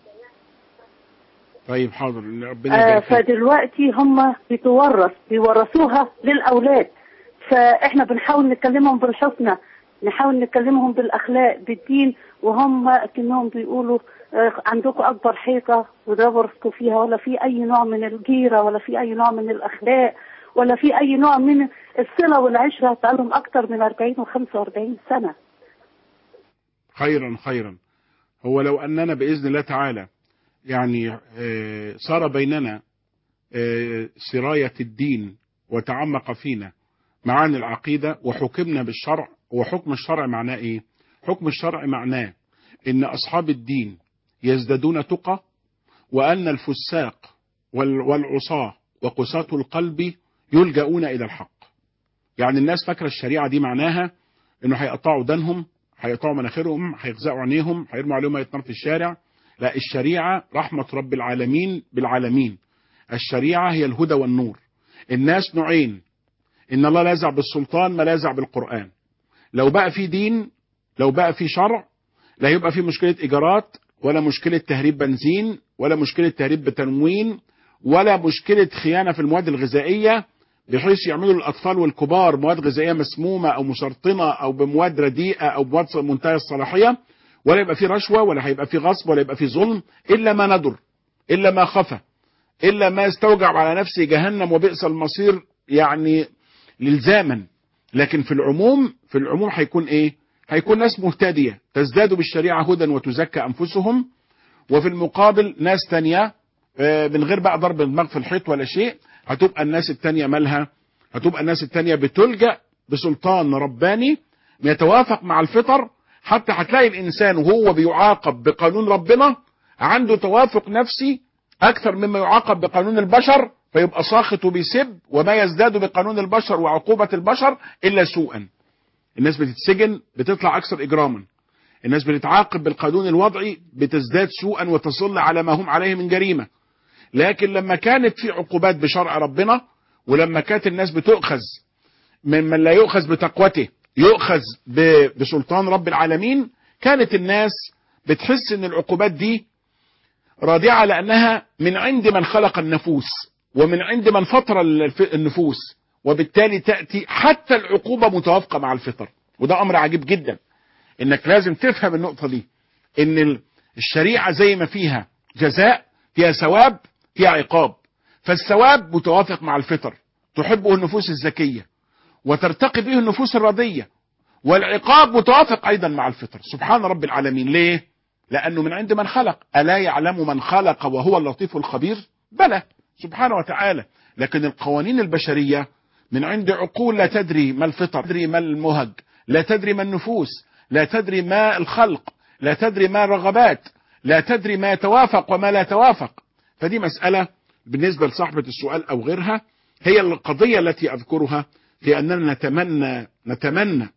A: طيب حاضر ربنا
C: آه
A: يبارك فيك.
C: فدلوقتي هم بيتورث بيورثوها للاولاد فاحنا بنحاول نكلمهم بالحسنى نحاول نكلمهم بالاخلاق بالدين وهم كانهم بيقولوا آه، عندكم اكبر حيطه وده ورثتوا فيها ولا في اي نوع من الجيره ولا في اي نوع من الاخلاق ولا في اي نوع من الصله والعشره بقالهم اكتر من 40 و45 سنه
A: خيرا خيرا هو لو أننا بإذن الله تعالى يعني آه، صار بيننا آه، سراية الدين وتعمق فينا معاني العقيدة وحكمنا بالشرع وحكم الشرع معناه إيه حكم الشرع معناه إن أصحاب الدين يزدادون تقى وأن الفساق وال- والعصاة وقساة القلب يلجؤون إلى الحق يعني الناس فاكرة الشريعة دي معناها إنه هيقطعوا دانهم هيقطعوا مناخيرهم هيغزقوا عينيهم هيرموا عليهم ميه نار في الشارع لا الشريعة رحمة رب العالمين بالعالمين الشريعة هي الهدى والنور الناس نوعين إن الله لا يزع بالسلطان ما لا يزع بالقرآن لو بقى في دين لو بقى في شرع لا يبقى في مشكلة إيجارات ولا مشكلة تهريب بنزين ولا مشكلة تهريب بتنوين ولا مشكلة خيانة في المواد الغذائية بحيث يعملوا للأطفال والكبار مواد غذائية مسمومة أو مسرطنة أو بمواد رديئة أو بمواد منتهية الصلاحية ولا يبقى في رشوة ولا هيبقى في غصب ولا يبقى في ظلم إلا ما ندر إلا ما خفى إلا ما استوجب على نفسه جهنم وبئس المصير يعني للزاما لكن في العموم في العموم هيكون إيه هيكون ناس مهتدية تزداد بالشريعة هدى وتزكى أنفسهم وفي المقابل ناس تانية آه، من غير بقى ضرب دماغ في الحيط ولا شيء هتبقى الناس التانية مالها هتبقى الناس التانية بتلجأ بسلطان رباني يتوافق مع الفطر حتى هتلاقي الإنسان وهو بيعاقب بقانون ربنا عنده توافق نفسي أكثر مما يعاقب بقانون البشر فيبقى ساخط وبيسب وما يزداد بقانون البشر وعقوبة البشر إلا سوءا الناس بتتسجن بتطلع أكثر إجراما الناس بتتعاقب بالقانون الوضعي بتزداد سوءا وتصل على ما هم عليه من جريمة لكن لما كانت في عقوبات بشرع ربنا ولما كانت الناس بتؤخذ ممن لا يؤخذ بتقوته يؤخذ ب- بسلطان رب العالمين كانت الناس بتحس ان العقوبات دي رادعة لأنها من عند من خلق النفوس ومن عند من فطر الف- النفوس وبالتالي تأتي حتى العقوبة متوافقة مع الفطر وده أمر عجيب جدا انك لازم تفهم النقطة دي ان ال- الشريعة زي ما فيها جزاء فيها ثواب فيها عقاب فالثواب متوافق مع الفطر تحبه النفوس الزكية وترتقي به النفوس الرضية والعقاب متوافق ايضا مع الفطر سبحان رب العالمين ليه لأنه من عند من خلق ألا يعلم من خلق وهو اللطيف الخبير بلى سبحانه وتعالى لكن القوانين البشرية من عند عقول لا تدري ما الفطر لا تدري ما المهج لا تدري ما النفوس لا تدري ما الخلق لا تدري ما الرغبات لا تدري ما يتوافق وما لا يتوافق فدي مسألة بالنسبة لصاحبة السؤال أو غيرها هي القضية التي أذكرها في أننا نتمنى نتمنى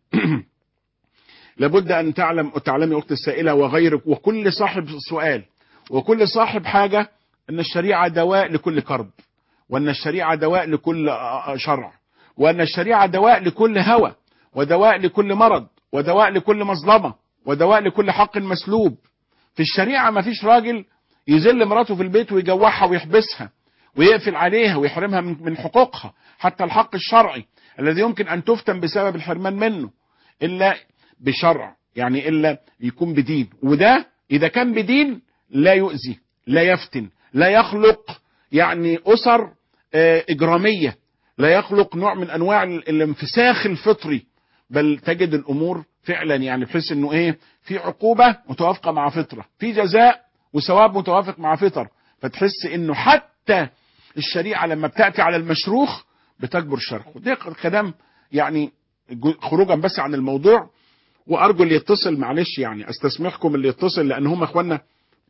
A: لابد أن تعلم تعلمي أخت السائلة وغيرك وكل صاحب سؤال وكل صاحب حاجة أن الشريعة دواء لكل كرب وأن الشريعة دواء لكل شرع وأن الشريعة دواء لكل هوى ودواء لكل مرض ودواء لكل مظلمة ودواء لكل حق مسلوب في الشريعة ما فيش راجل يذل مراته في البيت ويجوعها ويحبسها ويقفل عليها ويحرمها من من حقوقها حتى الحق الشرعي الذي يمكن أن تفتن بسبب الحرمان منه إلا بشرع يعني إلا يكون بدين وده إذا كان بدين لا يؤذي لا يفتن لا يخلق يعني أسر آه، إجرامية لا يخلق نوع من أنواع ال- الانفساخ الفطري بل تجد الأمور فعلا يعني بحيث إنه إيه في عقوبة متوافقة مع فطرة في جزاء وثواب متوافق مع فطر فتحس إنه حتى الشريعة لما بتأتي على المشروخ بتجبر الشرخ وده كلام يعني جو- خروجا بس عن الموضوع وارجو اللي يتصل معلش يعني استسمحكم اللي يتصل لان هم اخواننا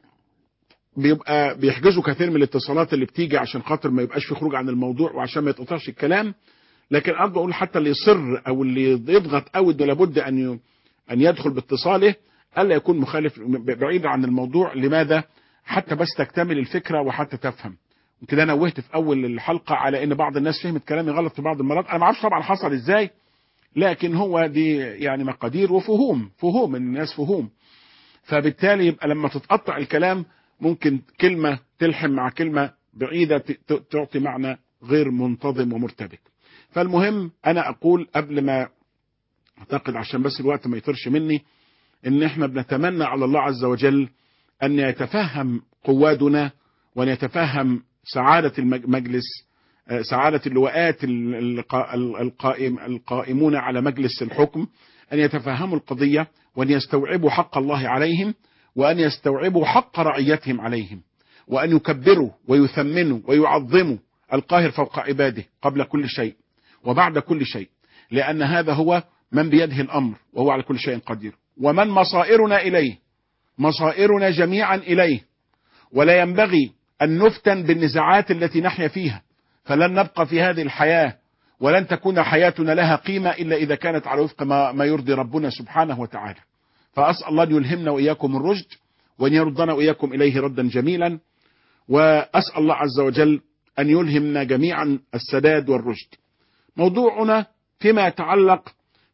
A: بيبقى بيحجزوا كثير من الاتصالات اللي بتيجي عشان خاطر ما يبقاش في خروج عن الموضوع وعشان ما يتقطعش الكلام لكن ارجو اقول حتى اللي يصر او اللي يضغط قوي انه لابد ان ي- ان يدخل باتصاله الا يكون مخالف بعيد عن الموضوع لماذا حتى بس تكتمل الفكره وحتى تفهم يمكن انا نوهت في اول الحلقه على ان بعض الناس فهمت كلامي غلط في بعض المرات انا ما اعرفش طبعا حصل ازاي لكن هو دي يعني مقادير وفهوم فهوم الناس فهوم فبالتالي يبقى لما تتقطع الكلام ممكن كلمة تلحم مع كلمة بعيدة ت- ت- تعطي معنى غير منتظم ومرتبك فالمهم أنا أقول قبل ما أعتقد عشان بس الوقت ما يطرش مني إن إحنا بنتمنى على الله عز وجل أن يتفهم قوادنا وأن يتفهم سعادة المجلس آه، سعادة اللواءات ال- القا- القائم القائمون على مجلس الحكم أن يتفهموا القضية وأن يستوعبوا حق الله عليهم وأن يستوعبوا حق رعيتهم عليهم وأن يكبروا ويثمنوا ويعظموا القاهر فوق عباده قبل كل شيء وبعد كل شيء لأن هذا هو من بيده الأمر وهو على كل شيء قدير ومن مصائرنا إليه مصائرنا جميعا إليه ولا ينبغي أن نفتن بالنزاعات التي نحيا فيها فلن نبقى في هذه الحياة ولن تكون حياتنا لها قيمة إلا إذا كانت على وفق ما, ما يرضي ربنا سبحانه وتعالى فأسأل الله أن يلهمنا وإياكم الرشد وأن يردنا وإياكم إليه ردا جميلا وأسأل الله عز وجل أن يلهمنا جميعا السداد والرشد موضوعنا فيما يتعلق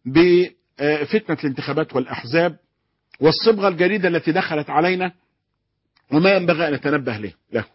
A: بفتنة الانتخابات والأحزاب والصبغة الجديدة التي دخلت علينا وما ينبغي أن نتنبه له له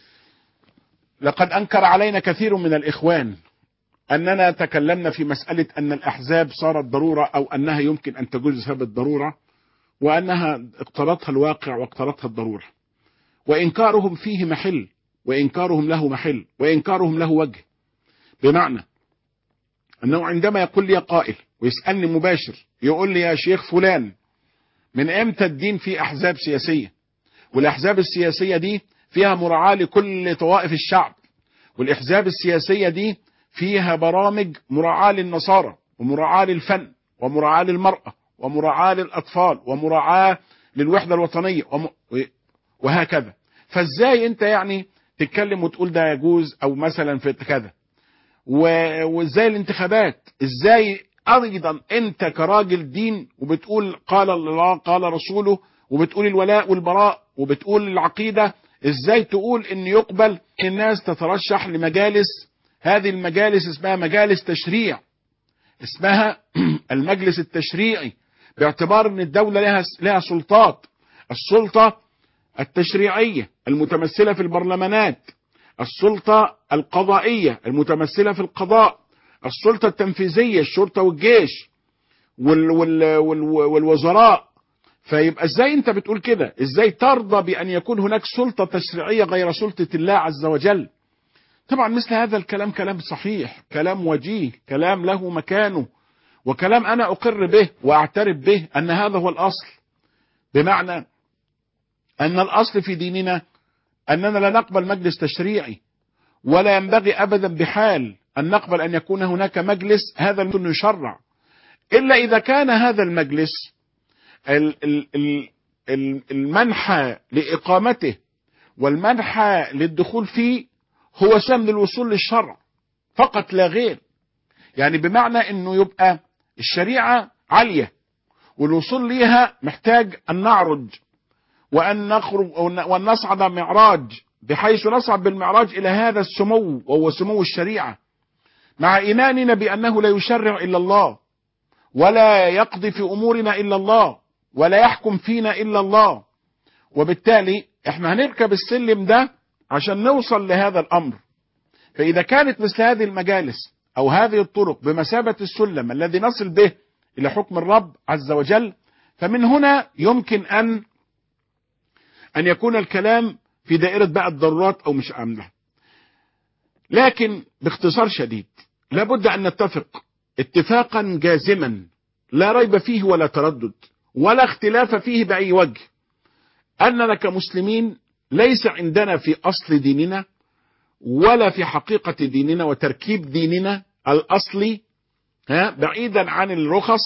A: لقد أنكر علينا كثير من الإخوان أننا تكلمنا في مسألة أن الأحزاب صارت ضرورة أو أنها يمكن أن تجوز بسبب الضرورة وأنها اقترضها الواقع واقترضها الضرورة وإنكارهم فيه محل وإنكارهم له محل وإنكارهم له وجه بمعنى أنه عندما يقول لي قائل ويسألني مباشر يقول لي يا شيخ فلان من امتى الدين في أحزاب سياسية والأحزاب السياسية دي فيها مراعاة لكل طوائف الشعب والأحزاب السياسية دي فيها برامج مراعاة للنصارى ومراعاة للفن ومراعاة للمرأة ومراعاة للأطفال ومراعاة للوحدة الوطنية وم... وهكذا فازاي انت يعني تتكلم وتقول ده يجوز او مثلا في كذا و... وازاي الانتخابات ازاي ايضا انت كراجل دين وبتقول قال الله قال رسوله وبتقول الولاء والبراء وبتقول العقيدة ازاي تقول ان يقبل الناس تترشح لمجالس هذه المجالس اسمها مجالس تشريع اسمها المجلس التشريعي باعتبار ان الدولة لها لها سلطات السلطة التشريعية المتمثلة في البرلمانات السلطة القضائية المتمثلة في القضاء السلطة التنفيذية الشرطة والجيش وال وال وال والوزراء فيبقى ازاي انت بتقول كده ازاي ترضى بان يكون هناك سلطة تشريعية غير سلطة الله عز وجل طبعا مثل هذا الكلام كلام صحيح كلام وجيه كلام له مكانه وكلام انا اقر به واعترف به ان هذا هو الاصل بمعنى أن الأصل في ديننا أننا لا نقبل مجلس تشريعي ولا ينبغي أبدا بحال أن نقبل أن يكون هناك مجلس هذا المتن يشرع إلا إذا كان هذا المجلس ال- ال- ال- ال- المنحى لإقامته والمنحى للدخول فيه هو سم للوصول للشرع فقط لا غير يعني بمعنى أنه يبقى الشريعة عالية والوصول ليها محتاج أن نعرج وأن نخرج وأن نصعد معراج بحيث نصعد بالمعراج إلى هذا السمو وهو سمو الشريعة مع إيماننا بأنه لا يشرع إلا الله ولا يقضي في أمورنا إلا الله ولا يحكم فينا إلا الله وبالتالي احنا هنركب السلم ده عشان نوصل لهذا الأمر فإذا كانت مثل هذه المجالس أو هذه الطرق بمثابة السلم الذي نصل به إلى حكم الرب عز وجل فمن هنا يمكن أن أن يكون الكلام في دائرة بقى الضرورات أو مش أمنها لكن باختصار شديد لابد أن نتفق اتفاقا جازما لا ريب فيه ولا تردد ولا اختلاف فيه بأي وجه أننا كمسلمين ليس عندنا في أصل ديننا ولا في حقيقة ديننا وتركيب ديننا الأصلي ها بعيدا عن الرخص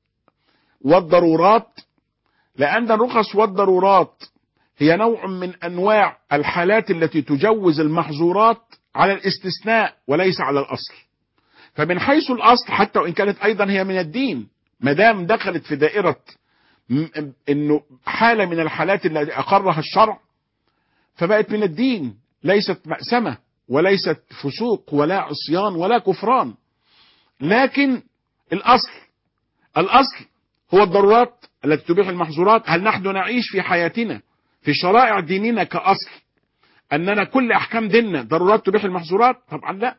A: والضرورات لأن الرخص والضرورات هي نوع من أنواع الحالات التي تجوز المحظورات على الاستثناء وليس على الأصل فمن حيث الأصل حتى وإن كانت أيضا هي من الدين ما دام دخلت في دائرة م- انه حالة من الحالات التي اقرها الشرع فبقت من الدين ليست مأسمة وليست فسوق ولا عصيان ولا كفران لكن الاصل الاصل هو الضرورات التي تبيح المحظورات هل نحن نعيش في حياتنا في شرائع ديننا كأصل اننا كل احكام ديننا ضرورات تبيح المحظورات طبعا لا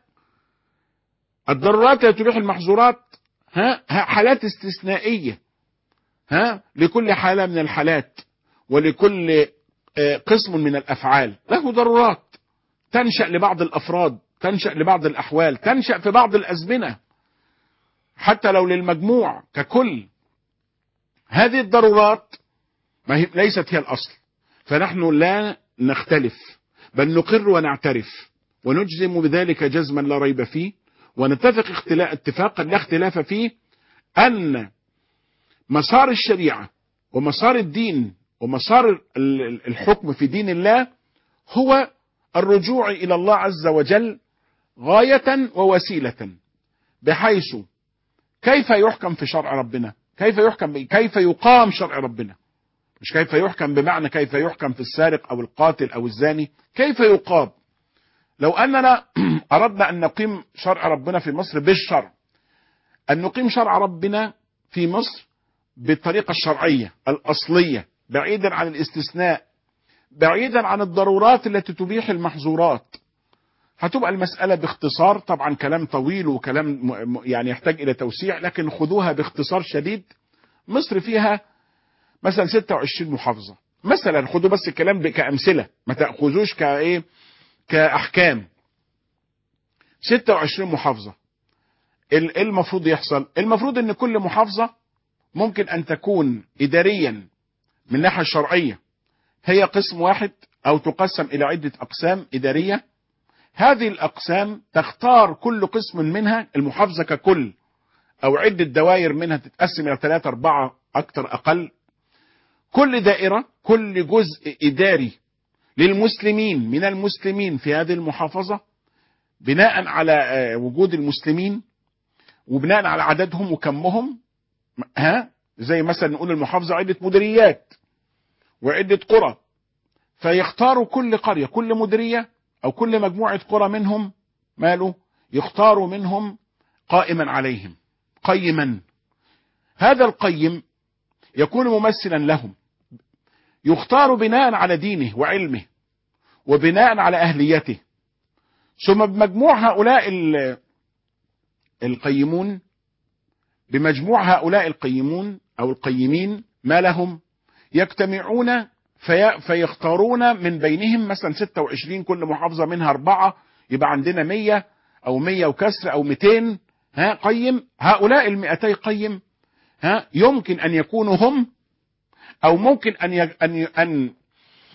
A: الضرورات التي تبيح المحظورات ها ها حالات استثنائيه ها لكل حالة من الحالات ولكل آه، قسم من الأفعال له ضرورات تنشأ لبعض الأفراد تنشأ لبعض الأحوال تنشأ في بعض الأزمنة حتى لو للمجموع ككل هذه الضرورات ما هي ليست هي الأصل فنحن لا نختلف بل نقر ونعترف ونجزم بذلك جزما لا ريب فيه ونتفق اختلاف اتفاقا لا اختلاف فيه أن مسار الشريعة ومسار الدين ومسار ال- ال- الحكم في دين الله هو الرجوع إلى الله عز وجل غاية ووسيلة بحيث كيف يحكم في شرع ربنا كيف يحكم كيف يقام شرع ربنا مش كيف يحكم بمعنى كيف يحكم في السارق أو القاتل أو الزاني كيف يقام لو أننا أردنا أن نقيم شرع ربنا في مصر بالشرع أن نقيم شرع ربنا في مصر بالطريقة الشرعية الأصلية بعيدا عن الاستثناء بعيدا عن الضرورات التي تبيح المحظورات هتبقى المسألة باختصار طبعا كلام طويل وكلام م- م- يعني يحتاج إلى توسيع لكن خذوها باختصار شديد مصر فيها مثلا 26 محافظة مثلا خدوا بس الكلام ب- كأمثلة ما تأخذوش كإيه كأحكام 26 محافظة ال- إيه المفروض يحصل المفروض ان كل محافظة ممكن ان تكون اداريا من الناحية الشرعية هي قسم واحد او تقسم الى عدة اقسام ادارية هذه الاقسام تختار كل قسم منها المحافظة ككل او عدة دوائر منها تتقسم الى ثلاثة اربعة اكتر اقل كل دائرة كل جزء اداري للمسلمين من المسلمين في هذه المحافظة بناء على آه، وجود المسلمين وبناء على عددهم وكمهم ها زي مثلا نقول المحافظة عدة مديريات وعدة قرى فيختاروا كل قرية كل مديرية أو كل مجموعة قرى منهم ماله يختاروا منهم قائما عليهم قيما هذا القيم يكون ممثلا لهم يختار بناء على دينه وعلمه وبناء على أهليته ثم بمجموع هؤلاء ال- القيمون بمجموع هؤلاء القيمون أو القيمين ما لهم يجتمعون في فيختارون من بينهم مثلا 26 كل محافظة منها أربعة يبقى عندنا 100 أو 100 وكسر أو 200 ها قيم هؤلاء المئتي قيم ها يمكن أن يكونوا هم أو ممكن أن ي- أن ي- أن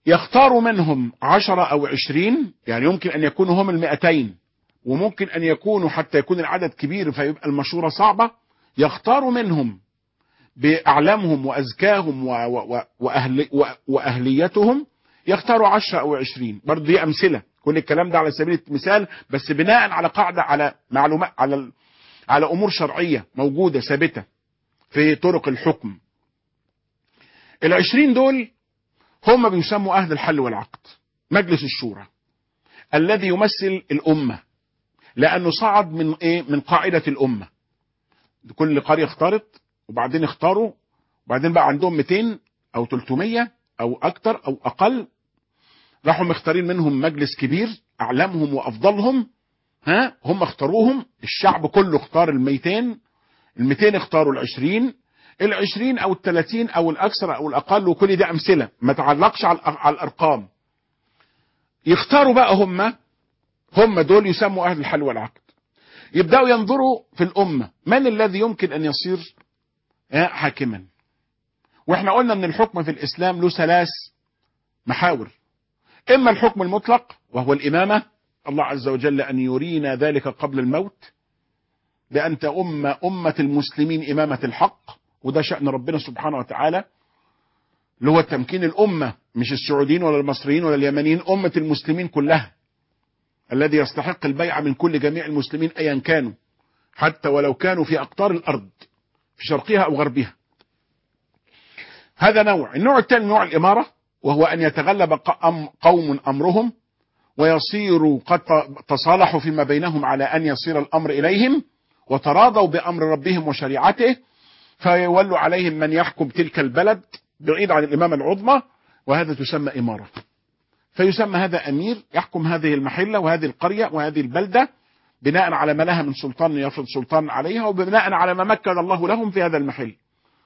A: يختاروا منهم عشرة أو عشرين يعني يمكن أن يكونوا هم المئتين وممكن أن يكونوا حتى يكون العدد كبير فيبقى المشورة صعبة يختاروا منهم بأعلامهم وأزكاهم و و وأهل و وأهليتهم يختاروا عشرة أو عشرين برضه دي أمثلة كل الكلام ده على سبيل المثال بس بناء على قاعدة على معلومات على على أمور شرعية موجودة ثابتة في طرق الحكم العشرين دول هم بيسموا أهل الحل والعقد مجلس الشورى الذي يمثل الأمة لأنه صعد من إيه من قاعدة الأمة كل قرية اختارت وبعدين اختاروا وبعدين بقى عندهم 200 أو 300 أو أكتر أو أقل راحوا مختارين منهم مجلس كبير أعلمهم وأفضلهم ها هم اختاروهم الشعب كله اختار ال 200 ال 200 اختاروا ال 20 ال 20 او ال 30 او الاكثر او الاقل وكل ده امثله ما تعلقش على على الارقام يختاروا بقى هم هم دول يسموا اهل الحل والعقد يبداوا ينظروا في الامه من الذي يمكن ان يصير حاكما واحنا قلنا ان الحكم في الاسلام له ثلاث محاور اما الحكم المطلق وهو الامامه الله عز وجل ان يرينا ذلك قبل الموت بان تؤم امه المسلمين امامه الحق وده شأن ربنا سبحانه وتعالى اللي هو تمكين الأمة مش السعوديين ولا المصريين ولا اليمنيين أمة المسلمين كلها الذي يستحق البيعة من كل جميع المسلمين أيا كانوا حتى ولو كانوا في أقطار الأرض في شرقها أو غربها هذا نوع النوع الثاني نوع الإمارة وهو أن يتغلب قوم أمرهم ويصيروا قد تصالحوا فيما بينهم على أن يصير الأمر إليهم وتراضوا بأمر ربهم وشريعته فيولوا عليهم من يحكم تلك البلد بعيد عن الإمامة العظمى وهذا تسمى إمارة فيسمى هذا أمير يحكم هذه المحلة وهذه القرية وهذه البلدة بناء على ما لها من سلطان يفرض سلطان عليها وبناء على ما مكن الله لهم في هذا المحل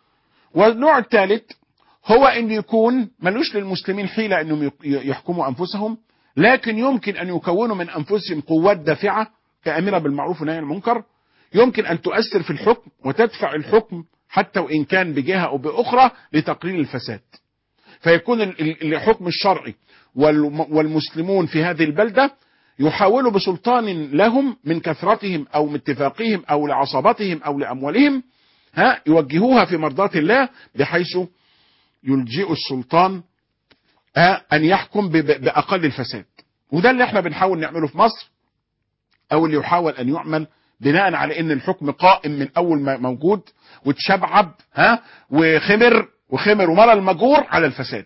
A: والنوع الثالث هو أن يكون ملوش للمسلمين حيلة أنهم يحكموا أنفسهم لكن يمكن أن يكونوا من أنفسهم قوات دافعة كأميرة بالمعروف ونهي عن المنكر يمكن أن تؤثر في الحكم وتدفع الحكم حتى وإن كان بجهة أو بأخرى لتقليل الفساد فيكون الحكم الشرعي والمسلمون في هذه البلدة يحاولوا بسلطان لهم من كثرتهم أو من اتفاقهم أو لعصبتهم أو لأموالهم ها يوجهوها في مرضاة الله بحيث يلجئ السلطان أن يحكم بأقل الفساد وده اللي احنا بنحاول نعمله في مصر أو اللي يحاول أن يعمل بناء على ان الحكم قائم من اول ما موجود وتشبعب ها وخمر وخمر ومرى المجور على الفساد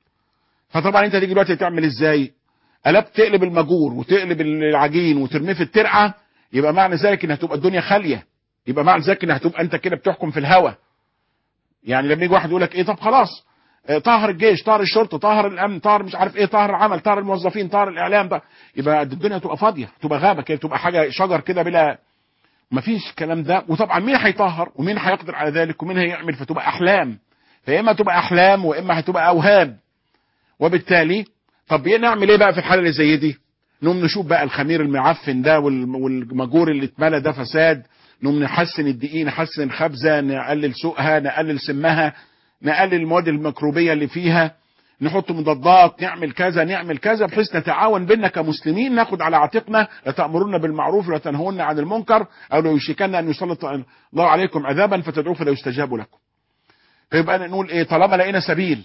A: فطبعا انت تيجي دلوقتي تعمل ازاي قلبت تقلب المجور وتقلب العجين وترميه في الترعه يبقى معنى ذلك ان هتبقى الدنيا خاليه يبقى معنى ذلك ان هتبقى انت كده بتحكم في الهوى يعني لما يجي واحد يقول لك ايه طب خلاص طهر الجيش طهر الشرطه طهر الامن طهر مش عارف ايه طهر العمل طهر الموظفين طهر الاعلام طهر يبقى الدنيا تبقى فاضيه تبقى غابه كده تبقى حاجه شجر كده بلا مفيش الكلام ده وطبعا مين هيطهر ومين هيقدر على ذلك ومين هيعمل فتبقى احلام فاما تبقى احلام واما هتبقى اوهام وبالتالي طب نعمل ايه بقى في الحاله اللي زي دي نقوم نشوف بقى الخمير المعفن ده والمجور اللي اتملى ده فساد نقوم نحسن الدقيق نحسن الخبزه نقلل سوقها نقلل سمها نقلل المواد الميكروبيه اللي فيها نحط مضادات نعمل كذا نعمل كذا بحيث نتعاون بيننا كمسلمين ناخد على عاتقنا لتأمرون بالمعروف ولا تنهون عن المنكر او لو يشكن ان يسلط الله عليكم عذابا فتدعوه فلا يستجاب لكم. فيبقى نقول ايه طالما لقينا سبيل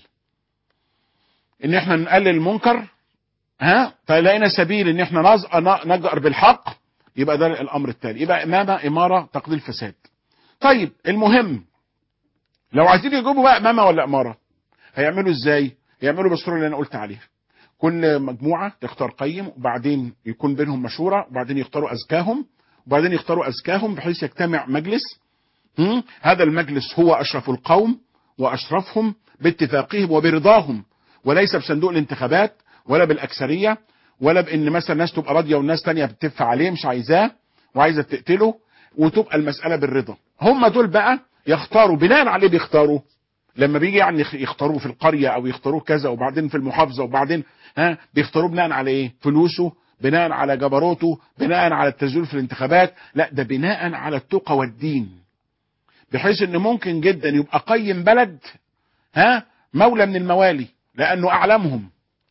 A: ان احنا نقلل المنكر ها فلقينا سبيل ان احنا نجأر بالحق يبقى ده الامر التالي يبقى امامه اماره تقضي الفساد. طيب المهم لو عايزين يجيبوا بقى امامه ولا اماره هيعملوا ازاي؟ يعملوا بالصوره اللي انا قلت عليها كل مجموعه تختار قيم وبعدين يكون بينهم مشوره وبعدين يختاروا ازكاهم وبعدين يختاروا ازكاهم بحيث يجتمع مجلس هذا المجلس هو اشرف القوم واشرفهم باتفاقهم وبرضاهم وليس بصندوق الانتخابات ولا بالاكثريه ولا بان مثلا ناس تبقى راضيه والناس تانية بتدف عليه مش عايزاه وعايزه تقتله وتبقى المساله بالرضا هم دول بقى يختاروا بناء عليه بيختاروا لما بيجي يعني يختاروه في القريه او يختاروه كذا وبعدين في المحافظه وبعدين ها بيختاروه بناء على ايه؟ فلوسه بناء على جبروته بناء على التزوير في الانتخابات لا ده بناء على التقى والدين بحيث ان ممكن جدا يبقى قيم بلد ها مولى من الموالي لانه اعلمهم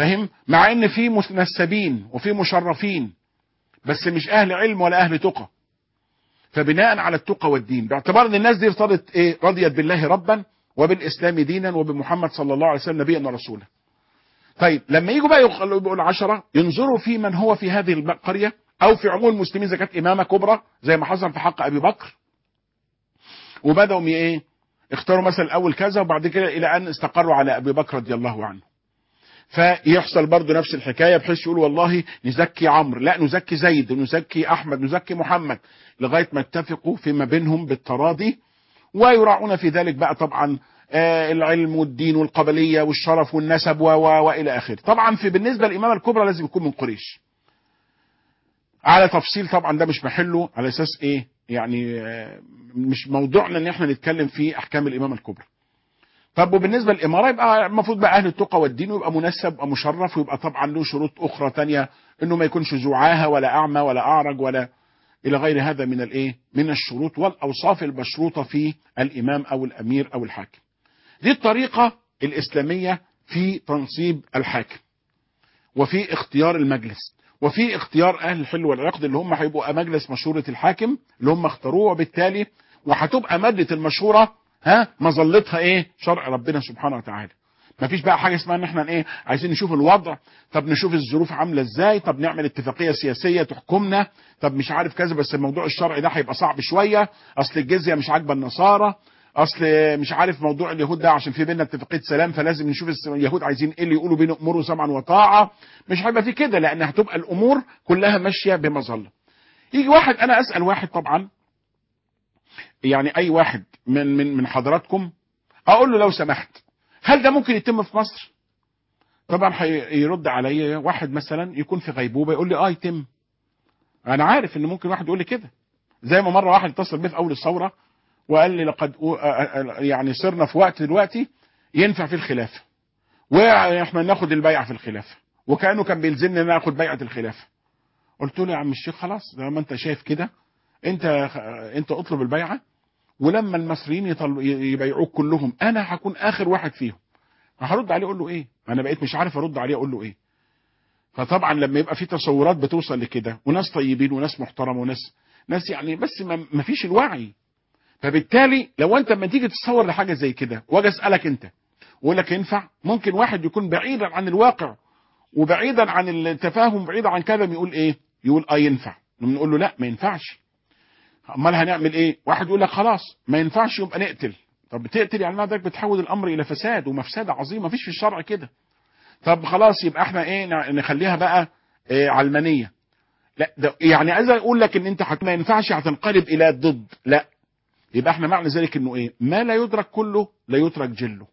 A: فاهم مع ان في منسبين وفي مشرفين بس مش اهل علم ولا اهل تقى فبناء على التقى والدين باعتبار ان الناس دي ارتضت ايه رضيت بالله ربا وبالاسلام دينا وبمحمد صلى الله عليه وسلم نبيا ورسولا طيب لما يجوا بقى يبقوا العشرة ينظروا في من هو في هذه القرية او في عموم المسلمين اذا كانت امامة كبرى زي ما حصل في حق ابي بكر وبدأوا ايه اختاروا مثلا الاول كذا وبعد كده الى ان استقروا على ابي بكر رضي الله عنه فيحصل برضو نفس الحكايه بحيث يقول والله نزكي عمرو لا نزكي زيد نزكي احمد نزكي محمد لغايه ما اتفقوا فيما بينهم بالتراضي ويراعون في ذلك بقى طبعا آه العلم والدين والقبليه والشرف والنسب و و والى اخره طبعا في بالنسبه للامامه الكبرى لازم يكون من قريش على تفصيل طبعا ده مش محله على اساس ايه يعني آه مش موضوعنا ان احنا نتكلم في احكام الامامه الكبرى طب وبالنسبه للاماره يبقى المفروض بقى اهل التقى والدين ويبقى منسب ومشرف ويبقى طبعا له شروط اخرى تانية انه ما يكونش زعاهه ولا اعمى ولا اعرج ولا الى غير هذا من الايه من الشروط والاوصاف المشروطه في الامام او الامير او الحاكم دي الطريقه الاسلاميه في تنصيب الحاكم وفي اختيار المجلس وفي اختيار اهل الحل والعقد اللي هم هيبقوا مجلس مشوره الحاكم اللي هم اختاروه وبالتالي وهتبقى ماده المشوره ها مظلتها ايه شرع ربنا سبحانه وتعالى مفيش بقى حاجه اسمها ان احنا ايه عايزين نشوف الوضع طب نشوف الظروف عامله ازاي طب نعمل اتفاقيه سياسيه تحكمنا طب مش عارف كذا بس الموضوع الشرعي ده هيبقى صعب شويه اصل الجزيه مش عاجبه النصارى اصل مش عارف موضوع اليهود ده عشان في بيننا اتفاقيه سلام فلازم نشوف اليهود عايزين ايه اللي يقولوا بين امور سمعا وطاعه مش هيبقى في كده لان هتبقى الامور كلها ماشيه بمظله يجي واحد انا اسال واحد طبعا يعني اي واحد من من من حضراتكم اقول له لو سمحت هل ده ممكن يتم في مصر طبعا هيرد عليا واحد مثلا يكون في غيبوبه يقول لي اه يتم انا عارف ان ممكن واحد يقول لي كده زي ما مره واحد اتصل بي في اول الثوره وقال لي لقد يعني صرنا في وقت دلوقتي ينفع في الخلافه واحنا ناخد البيعه في الخلافه وكانه كان بيلزمني ان انا اخد بيعه الخلافه قلت له يا عم الشيخ خلاص زي ما انت شايف كده انت انت اطلب البيعه ولما المصريين يبيعوك كلهم انا هكون اخر واحد فيهم هرد عليه اقول له ايه انا بقيت مش عارف ارد عليه اقول له ايه فطبعا لما يبقى في تصورات بتوصل لكده وناس طيبين وناس محترمه وناس ناس يعني بس ما فيش الوعي فبالتالي لو انت لما تيجي تتصور لحاجه زي كده واجي اسالك انت واقول لك ينفع ممكن واحد يكون بعيدا عن الواقع وبعيدا عن التفاهم بعيدا عن كلام يقول ايه يقول اه ينفع نقول له لا ما ينفعش امال هنعمل ايه واحد يقول لك خلاص ما ينفعش يبقى نقتل طب بتقتل يعني معنى بتحول الامر الى فساد ومفسده عظيمه مفيش في الشرع كده طب خلاص يبقى احنا ايه نخليها بقى إيه علمانيه لا ده يعني عايز اقول لك ان انت ما ينفعش هتنقلب الى الضد لا يبقى احنا معنى ذلك انه ايه ما لا يدرك كله لا يترك جله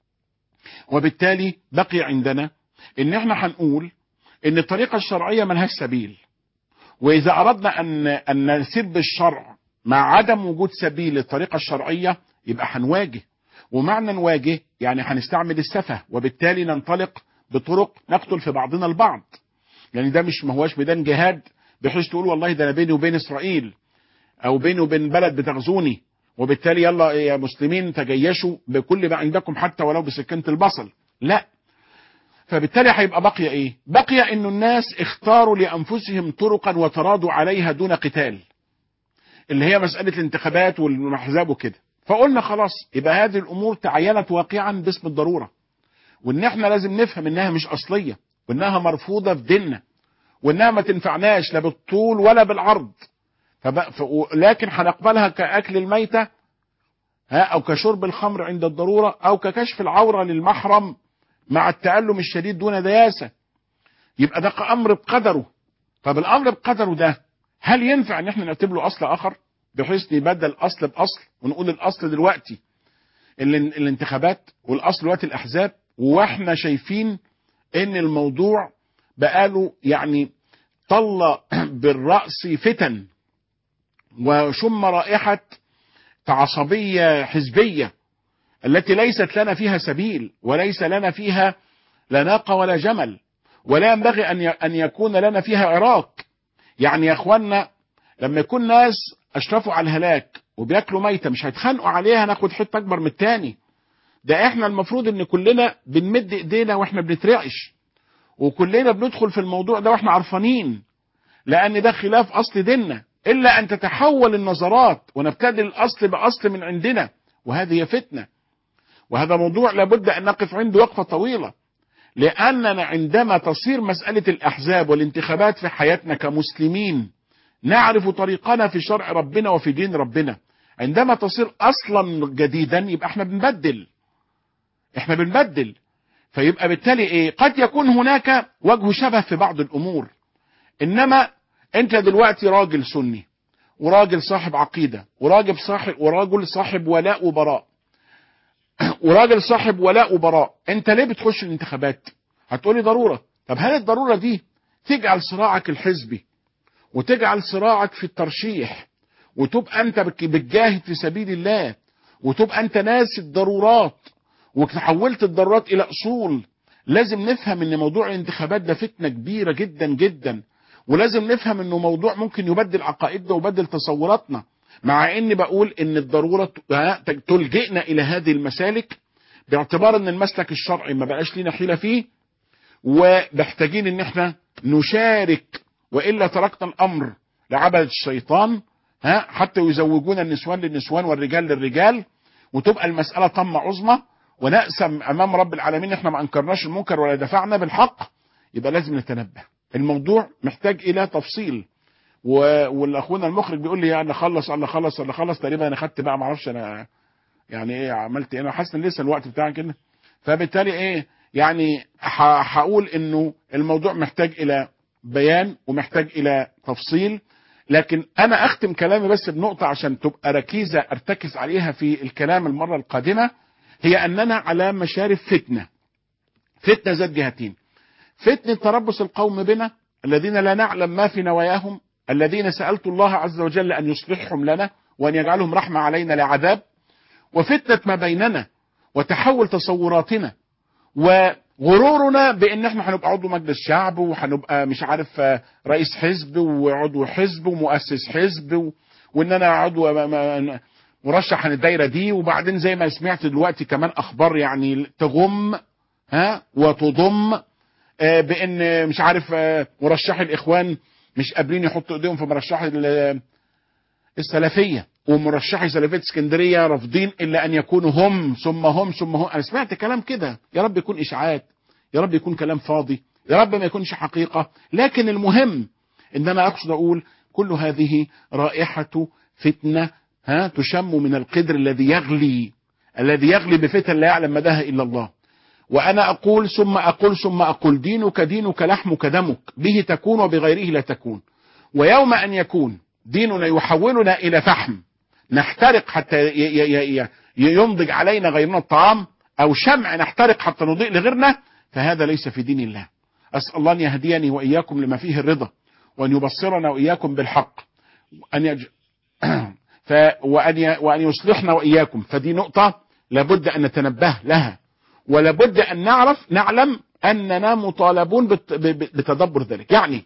A: وبالتالي بقي عندنا ان احنا هنقول ان الطريقه الشرعيه ملهاش سبيل واذا اردنا ان ان نسير بالشرع مع عدم وجود سبيل للطريقه الشرعيه يبقى هنواجه ومعنى نواجه يعني هنستعمل السفه وبالتالي ننطلق بطرق نقتل في بعضنا البعض يعني ده مش ما هواش ميدان جهاد بحيث تقول والله ده انا بيني وبين اسرائيل او بيني وبين بلد بتغزوني وبالتالي يلا يا مسلمين تجيشوا بكل ما عندكم حتى ولو بسكينه البصل لا فبالتالي هيبقى بقي ايه بقي انه الناس اختاروا لانفسهم طرقا وتراضوا عليها دون قتال اللي هي مساله الانتخابات والاحزاب وكده فقلنا خلاص يبقى هذه الامور تعينت واقعا باسم الضروره وان احنا لازم نفهم انها مش اصليه وانها مرفوضه في ديننا وانها ما تنفعناش لا بالطول ولا بالعرض فبقى لكن هنقبلها كاكل الميته ها او كشرب الخمر عند الضروره او ككشف العوره للمحرم مع التألم الشديد دون دياسة يبقى ده أمر بقدره طب الأمر بقدره ده هل ينفع ان احنا نكتب له أصل آخر بحيث نبدل أصل بأصل ونقول الأصل دلوقتي الانتخابات والأصل دلوقتي الأحزاب واحنا شايفين ان الموضوع بقاله يعني طل بالرأس فتن وشم رائحة تعصبية حزبية التي ليست لنا فيها سبيل وليس لنا فيها لا ناقة ولا جمل ولا ينبغي أن أن يكون لنا فيها عراق يعني يا اخوانا لما يكون ناس اشرفوا على الهلاك وبياكلوا ميتة مش هيتخانقوا عليها ناخد حتة اكبر من التاني ده احنا المفروض ان كلنا بنمد ايدينا واحنا بنترعش وكلنا بندخل في الموضوع ده واحنا عرفانين لان ده خلاف اصل ديننا الا ان تتحول النظرات ونبتدي الاصل باصل من عندنا وهذه هي فتنه وهذا موضوع لابد ان نقف عنده وقفه طويله لاننا عندما تصير مساله الاحزاب والانتخابات في حياتنا كمسلمين نعرف طريقنا في شرع ربنا وفي دين ربنا عندما تصير اصلا جديدا يبقى احنا بنبدل احنا بنبدل فيبقى بالتالي ايه قد يكون هناك وجه شبه في بعض الامور انما انت دلوقتي راجل سني وراجل صاحب عقيدة وراجل صاحب وراجل صاحب ولاء وبراء وراجل صاحب ولاء وبراء انت ليه بتخش الانتخابات هتقولي ضرورة طب هل الضرورة دي تجعل صراعك الحزبي وتجعل صراعك في الترشيح وتبقى انت بتجاهد في سبيل الله وتبقى انت ناسي الضرورات وتحولت الضرورات الى اصول لازم نفهم ان موضوع الانتخابات ده فتنة كبيرة جدا جدا ولازم نفهم انه موضوع ممكن يبدل عقائدنا ويبدل تصوراتنا مع اني بقول ان الضرورة تلجئنا الى هذه المسالك باعتبار ان المسلك الشرعي ما بقاش لنا حيلة فيه ومحتاجين ان احنا نشارك والا تركنا الامر لعبدة الشيطان ها حتى يزوجون النسوان للنسوان والرجال للرجال وتبقى المسألة طمة عظمى ونأسم امام رب العالمين احنا ما انكرناش المنكر ولا دفعنا بالحق يبقى لازم نتنبه الموضوع محتاج الى تفصيل والاخونا المخرج بيقول لي يعني خلص الله خلص الله خلص تقريبا انا خدت بقى ما اعرفش انا يعني ايه عملت ايه انا حاسس ان لسه الوقت بتاعي كده فبالتالي ايه يعني هقول انه الموضوع محتاج الى بيان ومحتاج الى تفصيل لكن انا اختم كلامي بس بنقطة عشان تبقى ركيزة ارتكز عليها في الكلام المرة القادمة هي اننا على مشارف فتنة فتنة ذات جهتين فتنة تربص القوم بنا الذين لا نعلم ما في نواياهم الذين سألت الله عز وجل أن يصلحهم لنا وأن يجعلهم رحمة علينا لا عذاب وفتنة ما بيننا وتحول تصوراتنا وغرورنا بان احنا هنبقى عضو مجلس شعب وهنبقى مش عارف رئيس حزب وعضو حزب ومؤسس حزب وان انا عضو مرشح عن الدايره دي وبعدين زي ما سمعت دلوقتي كمان اخبار يعني تغم ها وتضم بان مش عارف مرشحي الاخوان مش قابلين يحطوا ايديهم في مرشحي السلفيه ومرشحي سلفيه اسكندريه رافضين الا ان يكونوا هم ثم هم ثم هم انا سمعت كلام كده يا رب يكون اشاعات يا رب يكون كلام فاضي يا رب ما يكونش حقيقه لكن المهم ان انا اقصد اقول كل هذه رائحه فتنه ها تشم من القدر الذي يغلي الذي يغلي بفتن لا يعلم مداها الا الله وأنا أقول ثم أقول ثم أقول دينك دينك لحمك دمك به تكون وبغيره لا تكون ويوم أن يكون ديننا يحولنا إلى فحم نحترق حتى ينضج علينا غيرنا الطعام أو شمع نحترق حتى نضيء لغيرنا فهذا ليس في دين الله أسأل الله أن يهديني وإياكم لما فيه الرضا وأن يبصرنا وإياكم بالحق أن يج... ف... وأن, ي... وأن يصلحنا وإياكم فدي نقطة لابد أن نتنبه لها ولابد ان نعرف نعلم اننا مطالبون بتدبر ذلك يعني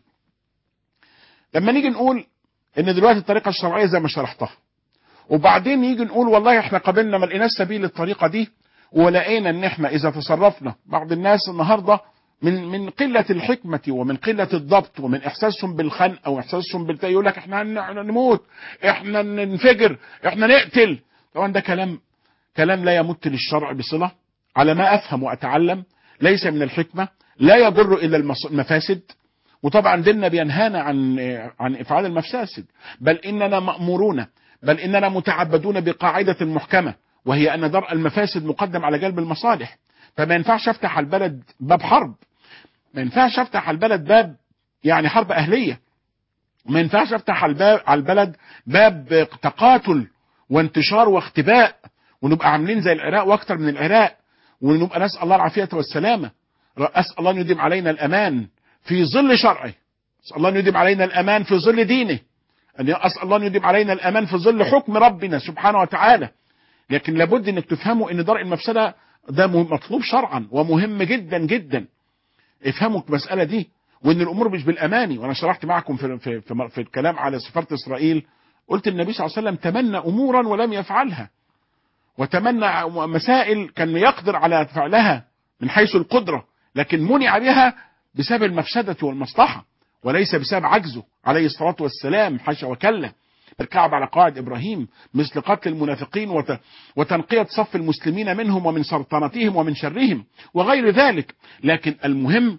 A: لما نيجي نقول ان دلوقتي الطريقة الشرعية زي ما شرحتها وبعدين يجي نقول والله احنا قابلنا ما لقيناش سبيل الطريقة دي ولقينا ان احنا اذا تصرفنا بعض الناس النهاردة من من قلة الحكمة ومن قلة الضبط ومن احساسهم بالخنقة واحساسهم بالتا يقول لك احنا نموت احنا ننفجر احنا نقتل طبعا ده كلام كلام لا يمت للشرع بصلة على ما افهم واتعلم ليس من الحكمة لا يجر الى المفاسد وطبعا ديننا بينهانا عن عن افعال المفاسد بل اننا مامورون بل اننا متعبدون بقاعدة محكمة وهي ان درء المفاسد مقدم على جلب المصالح فما ينفعش افتح على البلد باب حرب ما ينفعش افتح على البلد باب يعني حرب اهلية ما ينفعش افتح على البلد باب تقاتل وانتشار واختباء ونبقى عاملين زي العراق واكتر من العراق ونبقى نسأل الله العافية والسلامة أسأل الله أن يديم علينا الأمان في ظل شرعه أسأل الله أن يديم علينا الأمان في ظل دينه أن أسأل الله أن يديم علينا الأمان في ظل حكم ربنا سبحانه وتعالى لكن لابد أنك تفهموا أن درء المفسدة ده مطلوب شرعا ومهم جدا جدا افهموا المسألة دي وأن الأمور مش بالأماني وأنا شرحت معكم في, في, في, في الكلام على سفارة إسرائيل قلت النبي صلى الله عليه وسلم تمنى أمورا ولم يفعلها وتمنى مسائل كان يقدر على فعلها من حيث القدرة لكن منع بها بسبب المفسدة والمصلحة وليس بسبب عجزه عليه الصلاة والسلام حاشا وكلا الكعب على قواعد إبراهيم مثل قتل المنافقين وت... وتنقية صف المسلمين منهم ومن سرطنتهم ومن شرهم وغير ذلك لكن المهم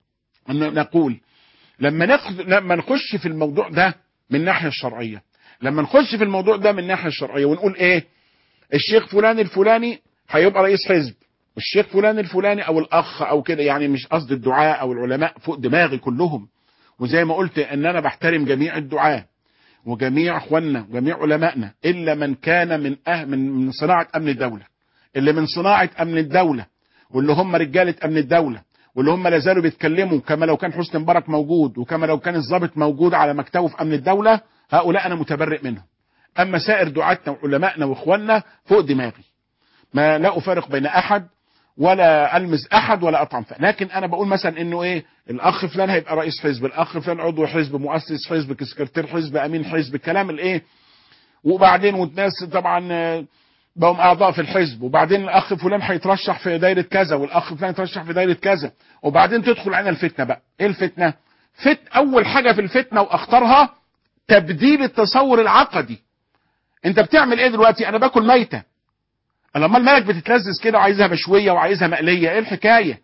A: أن نقول لما نخ... لما نخش في الموضوع ده من الناحية الشرعية لما نخش في الموضوع ده من الناحية الشرعية ونقول ايه الشيخ فلان الفلاني هيبقى رئيس حزب الشيخ فلان الفلاني او الاخ او كده يعني مش قصد الدعاء او العلماء فوق دماغي كلهم وزي ما قلت ان انا بحترم جميع الدعاء وجميع اخواننا وجميع علمائنا الا من كان من أه من من صناعه امن الدوله اللي من صناعه امن الدوله واللي هم رجاله امن الدوله واللي هم لا زالوا بيتكلموا كما لو كان حسني مبارك موجود وكما لو كان الضابط موجود على مكتبه في امن الدوله هؤلاء انا متبرئ منهم اما سائر دعاتنا وعلمائنا واخواننا فوق دماغي ما لا افرق بين احد ولا المز احد ولا اطعم فيه لكن انا بقول مثلا انه ايه الاخ فلان هيبقى رئيس حزب الاخ فلان عضو حزب مؤسس حزب سكرتير حزب امين حزب الكلام الايه وبعدين والناس طبعا بقوا اعضاء في الحزب وبعدين الاخ فلان هيترشح في دايره كذا والاخ فلان يترشح في دايره كذا وبعدين تدخل علينا الفتنه بقى ايه الفتنه فت اول حاجه في الفتنه واخطرها تبديل التصور العقدي انت بتعمل ايه دلوقتي انا باكل ميته لما الملك بتتلذذ كده وعايزها مشويه وعايزها مقليه ايه الحكايه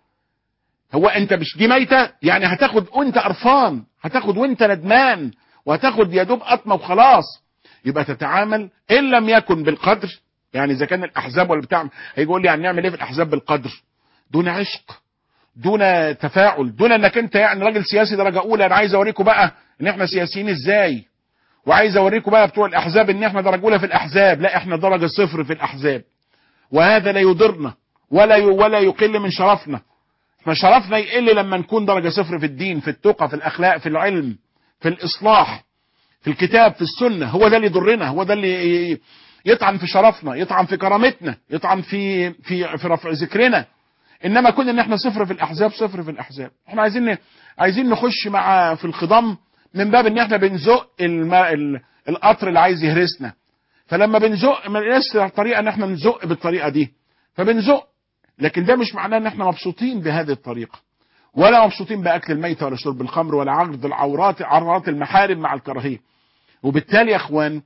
A: هو انت مش دي ميته يعني هتاخد وانت قرفان هتاخد وانت ندمان وهتاخد يا دوب قطمه وخلاص يبقى تتعامل ان لم يكن بالقدر يعني اذا كان الاحزاب ولا بتاع هيجي يقول لي يعني نعمل ايه في الاحزاب بالقدر دون عشق دون تفاعل دون انك انت يعني راجل سياسي درجه اولى انا عايز اوريكم بقى ان احنا سياسيين ازاي وعايز اوريكم بقى بتوع الاحزاب ان احنا درجه اولى في الاحزاب لا احنا درجه صفر في الاحزاب وهذا لا يضرنا ولا ولا يقل من شرفنا احنا شرفنا يقل لما نكون درجه صفر في الدين في التقى في الاخلاق في العلم في الاصلاح في الكتاب في السنه هو ده اللي يضرنا هو ده اللي يطعن في شرفنا يطعن في كرامتنا يطعن في في في رفع ذكرنا انما كون ان احنا صفر في الاحزاب صفر في الاحزاب احنا عايزين عايزين نخش مع في الخضم من باب ان احنا بنزق الماء القطر اللي عايز يهرسنا فلما بنزق ما لقيناش الطريقه ان احنا نزق بالطريقه دي فبنزق لكن ده مش معناه ان احنا مبسوطين بهذه الطريقه ولا مبسوطين باكل الميت ولا شرب الخمر ولا عقد العورات عورات المحارم مع الكراهيه وبالتالي يا اخوان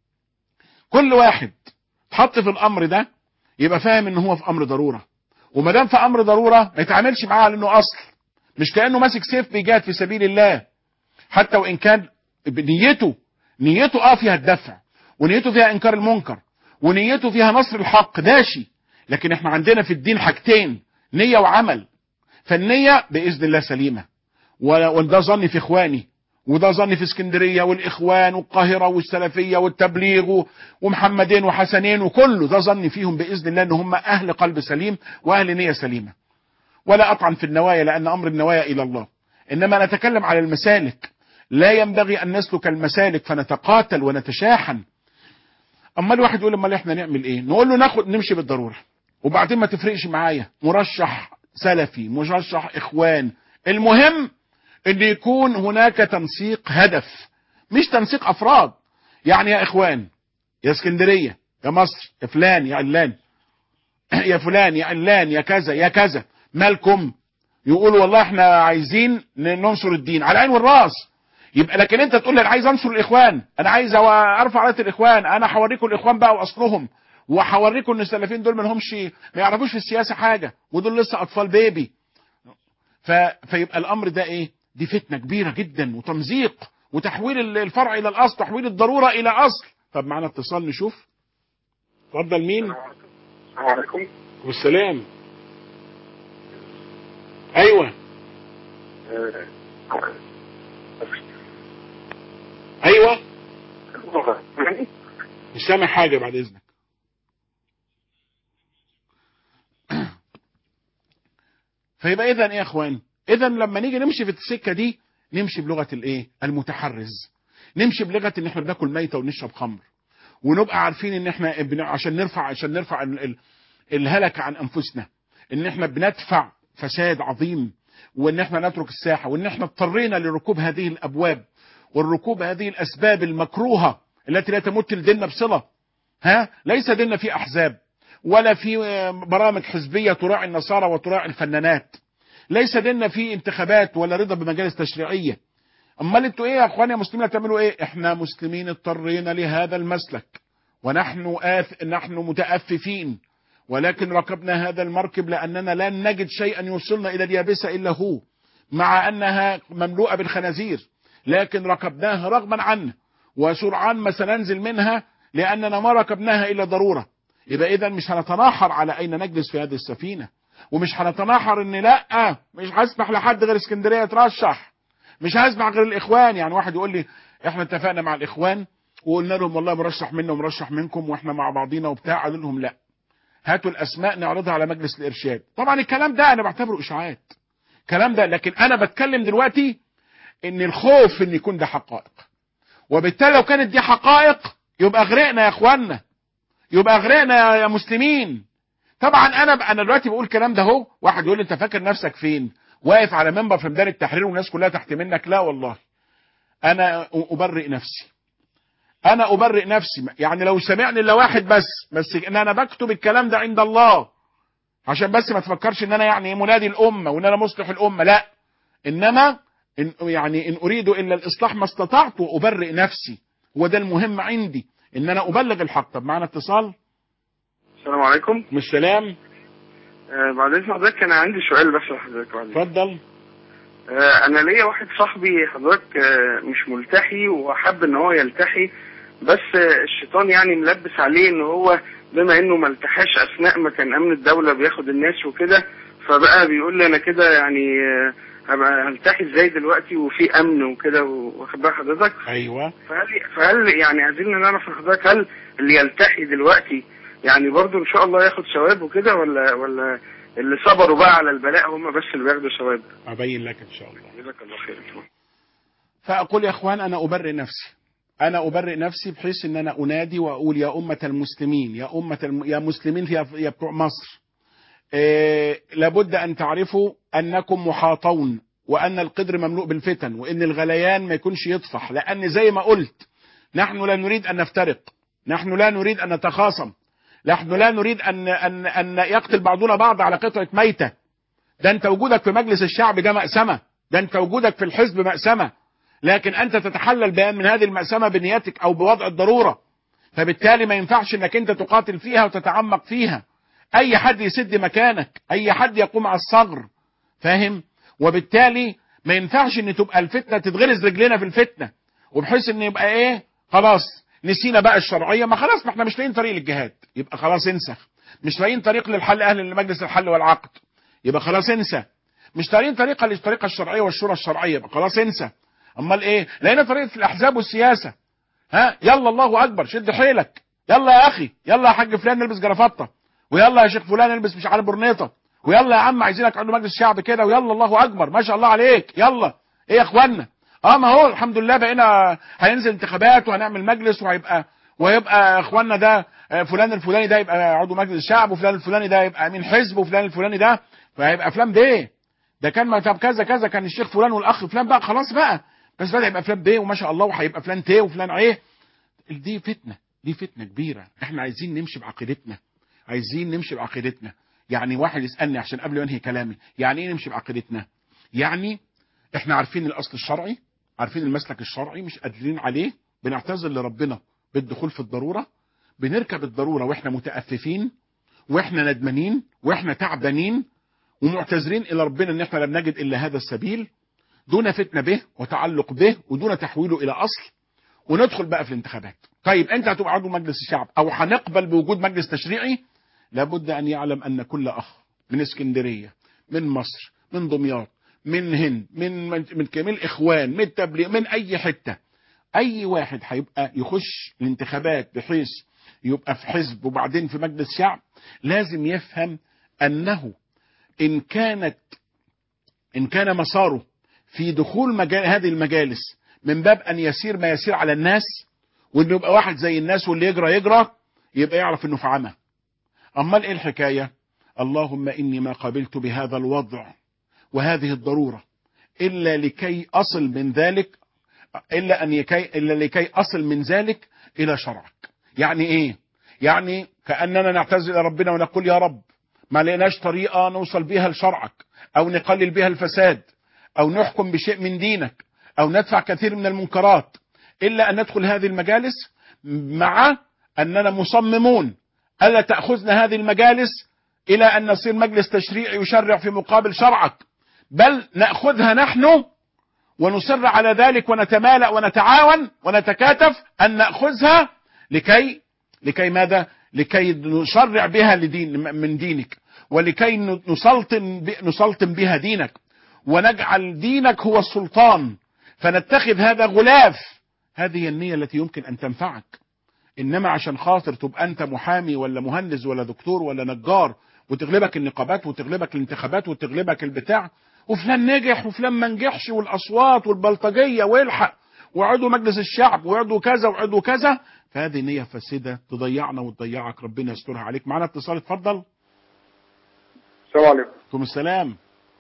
A: كل واحد اتحط في الامر ده يبقى فاهم ان هو في امر ضروره وما دام في امر ضروره ما يتعاملش معاه على انه اصل مش كانه ماسك سيف بيجاهد في سبيل الله حتى وان كان نيته نيته اه فيها الدفع ونيته فيها انكار المنكر ونيته فيها نصر الحق داشي لكن احنا عندنا في الدين حاجتين نية وعمل فالنية بإذن الله سليمة وده ظني في اخواني وده ظني في اسكندرية والاخوان والقاهرة والسلفية والتبليغ ومحمدين وحسنين وكله ده ظني فيهم بإذن الله ان هم اهل قلب سليم واهل نية سليمة ولا اطعن في النوايا لان امر النوايا الى الله انما نتكلم على المسالك لا ينبغي ان نسلك المسالك فنتقاتل ونتشاحن اما الواحد يقول امال احنا نعمل ايه نقول له ناخد نمشي بالضروره وبعدين ما تفرقش معايا مرشح سلفي مرشح اخوان المهم ان يكون هناك تنسيق هدف مش تنسيق افراد يعني يا اخوان يا اسكندريه يا مصر يا فلان يا علان يا فلان يا علان يا كذا يا كذا مالكم يقولوا والله احنا عايزين ننصر الدين على العين والراس يبقى لكن انت تقول لي انا عايز انصر الاخوان انا عايز ارفع رايه الاخوان انا هوريكم الاخوان بقى واصلهم وهوريكم ان السلفيين دول ما لهمش ما يعرفوش في السياسه حاجه ودول لسه اطفال بيبي ف... فيبقى الامر ده ايه دي فتنه كبيره جدا وتمزيق وتحويل الفرع الى الاصل تحويل الضروره الى اصل طب معانا اتصال نشوف اتفضل مين
D: السلام عليكم
A: والسلام ايوه
D: آه،
A: ايوه
D: اللغة يعني
A: مش سامع حاجه بعد اذنك فيبقى اذا ايه يا اخوان اذا لما نيجي نمشي في السكه دي نمشي بلغه الايه المتحرز نمشي بلغه ان احنا بناكل ميته ونشرب خمر ونبقى عارفين ان احنا بن... عشان نرفع عشان نرفع ال... ال... الهلك عن انفسنا ان احنا بندفع فساد عظيم وان احنا نترك الساحه وان احنا اضطرينا لركوب هذه الابواب والركوب هذه الاسباب المكروهه التي لا تمت لديننا بصله ها ليس ديننا في احزاب ولا في برامج حزبيه تراعي النصارى وتراعي الفنانات ليس ديننا فيه انتخابات ولا رضا بمجالس تشريعيه امال انتوا ايه يا اخوان يا مسلمين هتعملوا ايه احنا مسلمين اضطرينا لهذا المسلك ونحن آث... نحن متأففين ولكن ركبنا هذا المركب لأننا لن نجد شيئا يوصلنا إلى اليابسة إلا هو مع أنها مملوءة بالخنازير لكن ركبناها رغما عنا وسرعان ما سننزل منها لأننا ما ركبناها إلا ضرورة يبقى إذا مش هنتناحر على أين نجلس في هذه السفينة ومش هنتناحر إن لا مش هسمح لحد غير اسكندرية يترشح مش هسمح غير الإخوان يعني واحد يقول لي إحنا اتفقنا مع الإخوان وقلنا لهم والله مرشح منا ومرشح منكم واحنا مع بعضينا وبتاع قالوا لهم لا هاتوا الاسماء نعرضها على مجلس الارشاد طبعا الكلام ده انا بعتبره اشاعات الكلام ده لكن انا بتكلم دلوقتي ان الخوف ان يكون ده حقائق وبالتالي لو كانت دي حقائق يبقى غرقنا يا اخوانا يبقى غرقنا يا مسلمين طبعا انا انا دلوقتي بقول الكلام ده اهو واحد يقول لي انت فاكر نفسك فين واقف على منبر في ميدان التحرير والناس كلها تحت منك لا والله انا ابرئ نفسي انا ابرئ نفسي يعني لو سمعني الا واحد بس بس ان انا بكتب الكلام ده عند الله عشان بس ما تفكرش ان انا يعني منادي الامه وان انا مصلح الامه لا انما إن يعني ان اريد الا الاصلاح ما استطعت وابرئ نفسي هو ده المهم عندي ان انا ابلغ الحق طب معنا اتصال
D: السلام عليكم
A: مش سلام
D: آه بعد اذن حضرتك انا عندي سؤال بس لحضرتك بعد إذنك.
A: اتفضل
D: آه انا ليا واحد صاحبي حضرتك آه مش ملتحي وحب ان هو يلتحي بس آه الشيطان يعني ملبس عليه ان هو بما انه ما التحاش اثناء ما كان امن الدوله بياخد الناس وكده فبقى بيقول لي انا كده يعني آه هبقى هلتحي ازاي دلوقتي وفي امن وكده واخد بال حضرتك
A: ايوه
D: فهل فهل يعني عايزين نعرف من حضرتك هل اللي يلتحي دلوقتي يعني برضه ان شاء الله ياخد ثواب وكده ولا ولا اللي صبروا بقى على البلاء هم بس اللي بياخدوا ثواب
A: ابين لك ان شاء الله
D: جزاك الله خير
A: فاقول يا اخوان انا ابرئ نفسي انا ابرئ نفسي بحيث ان انا انادي واقول يا امه المسلمين يا امه الم... يا مسلمين يا يا بتوع مصر إيه لابد ان تعرفوا انكم محاطون وان القدر مملوء بالفتن وان الغليان ما يكونش يطفح لان زي ما قلت نحن لا نريد ان نفترق نحن لا نريد ان نتخاصم نحن لا نريد ان ان ان يقتل بعضنا بعض على قطعه ميته ده انت وجودك في مجلس الشعب ده مأسمه ده انت وجودك في الحزب مأسمه لكن انت تتحلل بيان من هذه المأسمه بنيتك او بوضع الضروره فبالتالي ما ينفعش انك انت تقاتل فيها وتتعمق فيها اي حد يسد مكانك اي حد يقوم على الثغر فاهم وبالتالي ما ينفعش ان تبقى الفتنه تتغرز رجلنا في الفتنه وبحيث ان يبقى ايه خلاص نسينا بقى الشرعيه ما خلاص ما احنا مش لاقيين طريق للجهاد يبقى خلاص انسى مش لاقيين طريق للحل اهل لمجلس الحل والعقد يبقى خلاص انسى مش لاقيين طريقه للطريقه الشرعيه والشورى الشرعيه يبقى خلاص انسى امال ايه لقينا طريقه في الاحزاب والسياسه ها يلا الله اكبر شد حيلك يلا يا اخي يلا يا حاج فلان نلبس جرافطه ويلا يا شيخ فلان البس مش عارف برنيطه ويلا يا عم عايزينك عنده مجلس شعب كده ويلا الله اكبر ما شاء الله عليك يلا ايه يا اخوانا اه ما هو الحمد لله بقينا هينزل انتخابات وهنعمل مجلس وهيبقى ويبقى اخواننا ده فلان الفلاني ده يبقى عضو مجلس الشعب وفلان الفلاني ده يبقى امين حزب وفلان الفلاني ده فهيبقى فلان بيه ده كان ما طب كذا كذا كان الشيخ فلان والاخ فلان بقى خلاص بقى بس بدا يبقى فلان بيه وما شاء الله وهيبقى فلان تيه وفلان عيه دي فتنه دي فتنه كبيره احنا عايزين نمشي بعقيدتنا عايزين نمشي بعقيدتنا يعني واحد يسالني عشان قبل ما انهي كلامي يعني ايه نمشي بعقيدتنا يعني احنا عارفين الاصل الشرعي عارفين المسلك الشرعي مش قادرين عليه بنعتذر لربنا بالدخول في الضروره بنركب الضروره واحنا متأففين واحنا ندمانين واحنا تعبانين ومعتذرين الى ربنا ان احنا لم نجد الا هذا السبيل دون فتنه به وتعلق به ودون تحويله الى اصل وندخل بقى في الانتخابات طيب انت هتبقى عضو مجلس الشعب او هنقبل بوجود مجلس تشريعي لابد ان يعلم ان كل اخ من اسكندريه من مصر من دمياط من هند من من من كامل اخوان من التبليغ من اي حته اي واحد هيبقى يخش الانتخابات بحيث يبقى في حزب وبعدين في مجلس شعب لازم يفهم انه ان كانت ان كان مساره في دخول مجال هذه المجالس من باب ان يسير ما يسير على الناس وانه يبقى واحد زي الناس واللي يجرى يجرى يبقى يعرف انه في عمى امال ايه الحكايه اللهم اني ما قبلت بهذا الوضع وهذه الضروره الا لكي اصل من ذلك الا ان يكي الا لكي اصل من ذلك الى شرعك يعني ايه يعني كاننا نعتذر الى ربنا ونقول يا رب ما لقيناش طريقة نوصل بيها لشرعك أو نقلل بيها الفساد أو نحكم بشيء من دينك أو ندفع كثير من المنكرات إلا أن ندخل هذه المجالس مع أننا مصممون ألا تأخذنا هذه المجالس إلى أن نصير مجلس تشريعي يشرع في مقابل شرعك بل نأخذها نحن ونصر على ذلك ونتمالأ ونتعاون ونتكاتف أن نأخذها لكي لكي ماذا؟ لكي نشرع بها لدين من دينك ولكي نسلطن ب- نسلطن بها دينك ونجعل دينك هو السلطان فنتخذ هذا غلاف هذه النية التي يمكن أن تنفعك إنما عشان خاطر تبقى أنت محامي ولا مهندس ولا دكتور ولا نجار وتغلبك النقابات وتغلبك الانتخابات وتغلبك البتاع وفلان نجح وفلان ما نجحش والأصوات والبلطجية والحق وعضو مجلس الشعب وعضو كذا وعضو كذا فهذه نية فاسدة تضيعنا وتضيعك ربنا يسترها عليك معنا اتصال اتفضل
E: السلام عليكم
A: عليكم السلام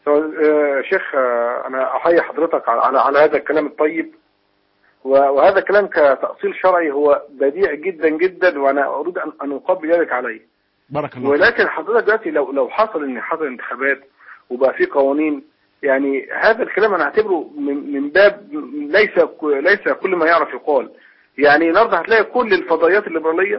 E: آه، شيخ آه، انا احيي حضرتك على على, على هذا الكلام الطيب و- وهذا الكلام كتأصيل شرعي هو بديع جدا جدا وانا اريد ان ان اقبل يدك عليه
A: بارك الله فيك.
E: ولكن حضرتك دلوقتي لو لو حصل ان حصل انتخابات وبقى في قوانين يعني هذا الكلام انا اعتبره من من باب ليس ك- ليس كل ما يعرف يقال يعني النهارده هتلاقي كل الفضائيات الليبراليه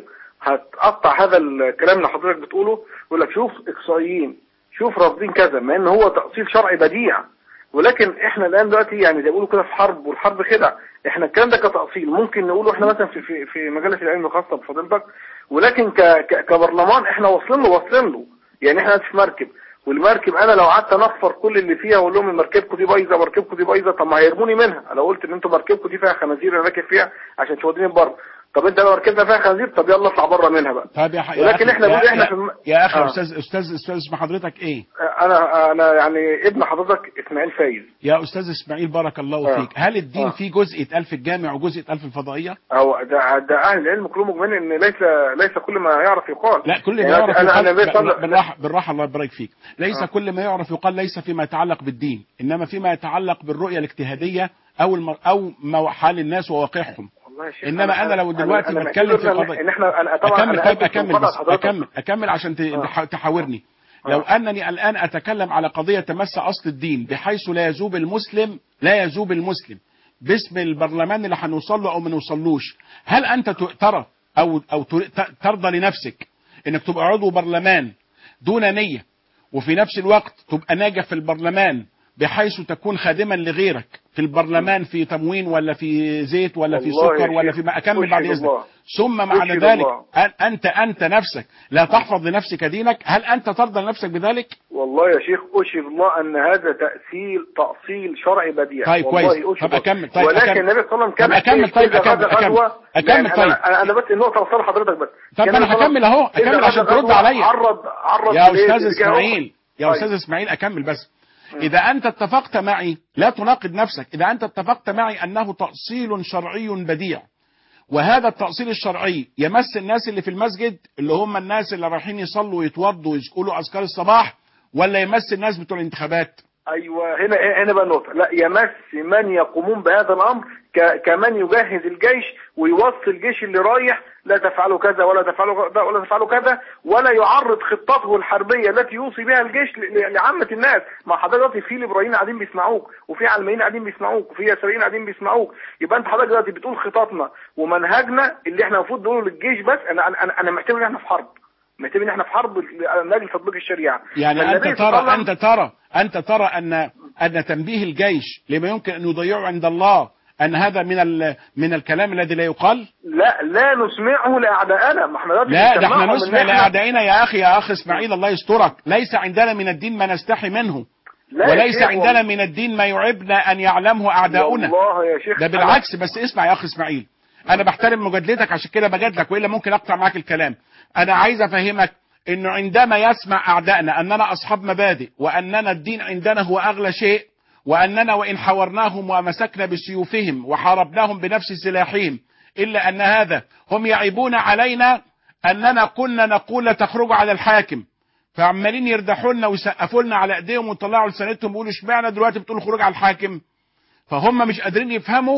E: هتقطع هذا الكلام اللي حضرتك بتقوله يقول لك شوف اقصائيين شوف رافضين كذا مع ان هو تأصيل شرعي بديع ولكن احنا الان دلوقتي يعني زي بيقولوا كده في حرب والحرب خدع احنا الكلام ده كتأصيل ممكن نقوله احنا مثلا في في في مجله العلم الخاصه بفضيلتك ولكن ك ك كبرلمان احنا واصلين له واصلين له يعني احنا في مركب والمركب انا لو قعدت انفر كل اللي فيها واقول لهم مركبكم دي بايظه مركبكم دي بايظه طب ما هيرموني منها لو قلت ان انتوا مركبكم دي فيها خنازير انا راكب فيها عشان توديني بره طب انت لو مركبنا فيها خنازير طب يلا اطلع بره منها بقى
A: طيب يا, ح... يا
E: ولكن
A: أخي-
E: احنا
A: يا,
E: بنقول احنا
A: يا,
E: في الم...
A: يا اخي
E: آه.
A: استاذ استاذ استاذ اسم حضرتك ايه
E: انا انا يعني ابن حضرتك اسماعيل فايز
A: يا استاذ اسماعيل بارك الله
E: آه.
A: فيك هل الدين
E: آه.
A: فيه جزء اتقال في الجامع وجزء اتقال في الفضائيه
E: هو ده, ده اهل العلم كلهم مؤمنين ان ليس ليس كل ما يعرف يقال
A: لا كل ما
E: يعني
A: يعرف
E: انا انا
A: يقال
E: بيصل-
A: بالراحه بالراحه الله يبارك فيك ليس
E: آه.
A: كل ما يعرف يقال ليس فيما يتعلق بالدين انما فيما يتعلق بالرؤيه الاجتهاديه او الم... او ما حال الناس وواقعهم
E: والله يا شيخ
A: إنما أنا لو دلوقتي
E: أنا
A: بتكلم في
E: معتبر
A: قضية-
E: ان احنا انا طبعا
A: اكمل
E: أنا
A: طيب
E: آسف في
A: اكمل
E: مقاطعة
A: بس
E: حضرتك.
A: اكمل اكمل عشان ت-
E: آه.
A: تح- تحاورني
E: آه.
A: لو انني الان اتكلم على قضيه تمس اصل الدين بحيث لا يذوب المسلم لا يذوب المسلم باسم البرلمان اللي هنوصل له او ما نوصلوش هل انت ت- ترى او او تر- ت- ترضى لنفسك انك تبقى عضو برلمان دون نيه وفي نفس الوقت تبقى ناجح في البرلمان بحيث تكون خادما لغيرك في البرلمان في تموين ولا في زيت ولا في
E: والله يا
A: سكر ولا
E: شيخ،
A: في ما اكمل بعد
E: أشهد
A: اذنك
E: الله.
A: ثم معنى
E: أشهد
A: ذلك
E: الله.
A: أن- انت انت نفسك لا تحفظ لنفسك دينك هل انت ترضى لنفسك بذلك
E: والله يا شيخ اشهد الله ان هذا تاصيل تاصيل شرعي بديع
A: طيب
E: والله
A: كويس.
E: أشهد
A: طب أكمل. طيب
E: ولكن
A: أكمل.
E: النبي صلى الله عليه وسلم كان
A: طب أكمل.
E: في
A: طيب
E: إذا
A: أكمل.
E: غزا
A: أكمل.
E: غزوة-
A: أكمل.
E: لا،
A: طيب.
E: انا انا بس النقطه اوصلها لحضرتك بس
A: طب
E: كان
A: أنا
E: النبي صلى
A: هكمل
E: الله عليه
A: أهو.
E: وسلم
A: أكمل
E: إذا
A: عشان
E: غزا
A: ترد
E: غزوة
A: عليا.
E: عرض عرض
A: يا
E: إليه
A: استاذ
E: اتجاه
A: اسماعيل يا
E: طيب.
A: استاذ اسماعيل اكمل بس اذا انت اتفقت معي لا تناقض نفسك اذا انت اتفقت معي انه تاصيل شرعي بديع وهذا التأصيل الشرعي يمس الناس اللي في المسجد اللي هم الناس اللي رايحين يصلوا ويتوضوا ويقولوا أذكار الصباح ولا يمس الناس بتوع الانتخابات
E: ايوه هنا هنا بقى النقطه لا يمس من يقومون بهذا الامر ك- كمن يجهز الجيش ويوصي الجيش اللي رايح لا تفعلوا كذا ولا تفعلوا كذا ولا تفعلوا كذا ولا يعرض خطته الحربيه التي يوصي بها الجيش ل- ل- لعامه الناس ما حضرتك دلوقتي في ليبراليين قاعدين بيسمعوك وفي علمانيين قاعدين بيسمعوك وفي يساريين قاعدين بيسمعوك يبقى انت حضرتك دلوقتي بتقول خططنا ومنهجنا اللي احنا المفروض نقوله للجيش بس انا انا انا, أنا معتبر ان احنا في حرب معتبر ان احنا في حرب ل- لاجل تطبيق الشريعه
A: يعني
E: فالنبي
A: أنت
E: صلى الله
A: ترى
E: عليه وسلم-
A: أنت ترى أنت ترى أن أن تنبيه الجيش لما يمكن أن يضيعه عند الله أن هذا من ال... من الكلام الذي لا يقال
E: لا لا نسمعه لاعدائنا ما احنا دلوقتي
A: لا ده
E: بنسمعهم
A: احنا
E: إن
A: نسمع
E: إحنا-
A: لأعدائنا يا أخي يا أخ إسماعيل الله يسترك ليس عندنا من الدين ما نستحي منه
E: لا يا
A: وليس
E: شيخ
A: عندنا من الدين ما يعبنا أن يعلمه أعداؤنا
E: والله يا شيخ
A: ده بالعكس بس اسمع يا اخ اسماعيل انا بحترم مجادلتك عشان كده بجادلك والا ممكن اقطع معاك الكلام انا عايز افهمك انه عندما يسمع اعدائنا اننا اصحاب مبادئ واننا الدين عندنا هو اغلى شيء واننا وان حاورناهم ومسكنا بسيوفهم وحاربناهم بنفس سلاحهم الا ان هذا هم يعيبون علينا اننا كنا نقول لا تخرجوا على الحاكم فعمالين يردحوا لنا ويسقفوا لنا على ايديهم ويطلعوا لسانتهم ويقولوا اشمعنى دلوقتي بتقولوا خروج على الحاكم فهم مش قادرين يفهموا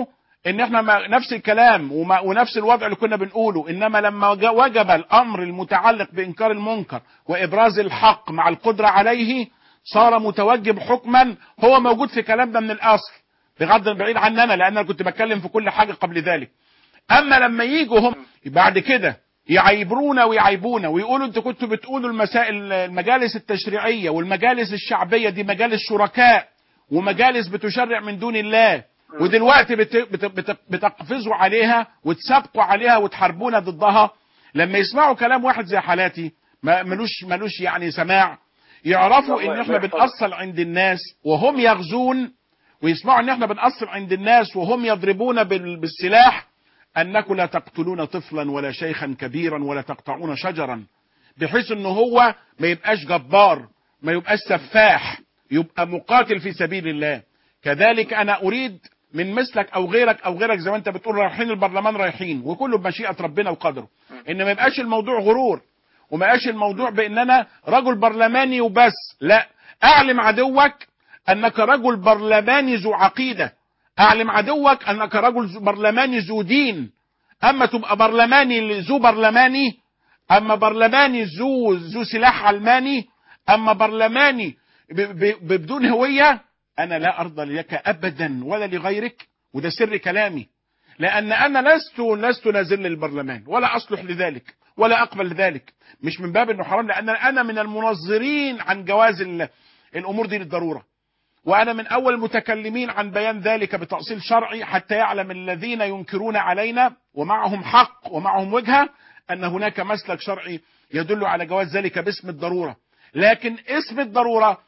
A: ان احنا ما نفس الكلام وما ونفس الوضع اللي كنا بنقوله انما لما وج- وجب الامر المتعلق بانكار المنكر وابراز الحق مع القدره عليه صار متوجب حكما هو موجود في كلامنا من الاصل بغض بعيد عننا لان انا كنت بتكلم في كل حاجه قبل ذلك اما لما يجوا هم بعد كده يعيبرونا ويعيبونا ويقولوا انتوا كنتوا بتقولوا المسائل المجالس التشريعيه والمجالس الشعبيه دي مجالس شركاء ومجالس بتشرع من دون الله ودلوقتي بت بت بت بتقفزوا عليها وتسابقوا عليها وتحاربونا ضدها لما يسمعوا كلام واحد زي حالاتي ما ملوش ملوش يعني سماع يعرفوا ان احنا بنأصل عند الناس وهم يغزون ويسمعوا ان احنا بنأصل عند الناس وهم يضربون بال- بالسلاح انكم لا تقتلون طفلا ولا شيخا كبيرا ولا تقطعون شجرا بحيث ان هو ما يبقاش جبار ما يبقاش سفاح يبقى مقاتل في سبيل الله كذلك انا اريد من مثلك او غيرك او غيرك زي ما انت بتقول رايحين البرلمان رايحين وكله بمشيئه ربنا وقدره ان ما يبقاش الموضوع غرور وما يبقاش الموضوع بان انا رجل برلماني وبس لا اعلم عدوك انك رجل برلماني ذو عقيده اعلم عدوك انك رجل برلماني ذو دين اما تبقى برلماني ذو برلماني اما برلماني ذو ذو سلاح علماني اما برلماني ب- ب- بدون هويه انا لا ارضى لك ابدا ولا لغيرك وده سر كلامي لان انا لست لست نازل للبرلمان ولا اصلح لذلك ولا اقبل ذلك مش من باب انه حرام لان انا من المنظرين عن جواز ال- الامور دي للضروره وانا من اول المتكلمين عن بيان ذلك بتاصيل شرعي حتى يعلم الذين ينكرون علينا ومعهم حق ومعهم وجهه ان هناك مسلك شرعي يدل على جواز ذلك باسم الضروره لكن اسم الضروره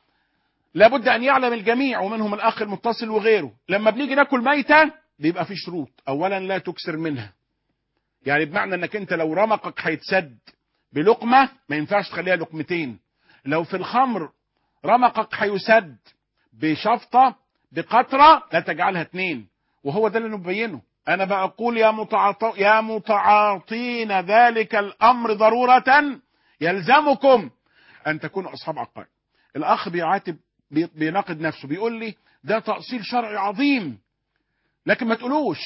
A: لابد ان يعلم الجميع ومنهم الاخ المتصل وغيره لما بنيجي ناكل ميته بيبقى في شروط اولا لا تكسر منها يعني بمعنى انك انت لو رمقك هيتسد بلقمه ما ينفعش تخليها لقمتين لو في الخمر رمقك هيسد بشفطه بقطره لا تجعلها اتنين وهو ده اللي نبينه انا بقول يا متعاط... يا متعاطين ذلك الامر ضروره يلزمكم ان تكونوا اصحاب عقائد الاخ بيعاتب بي- بيناقض نفسه بيقول لي ده تأصيل شرعي عظيم لكن ما تقولوش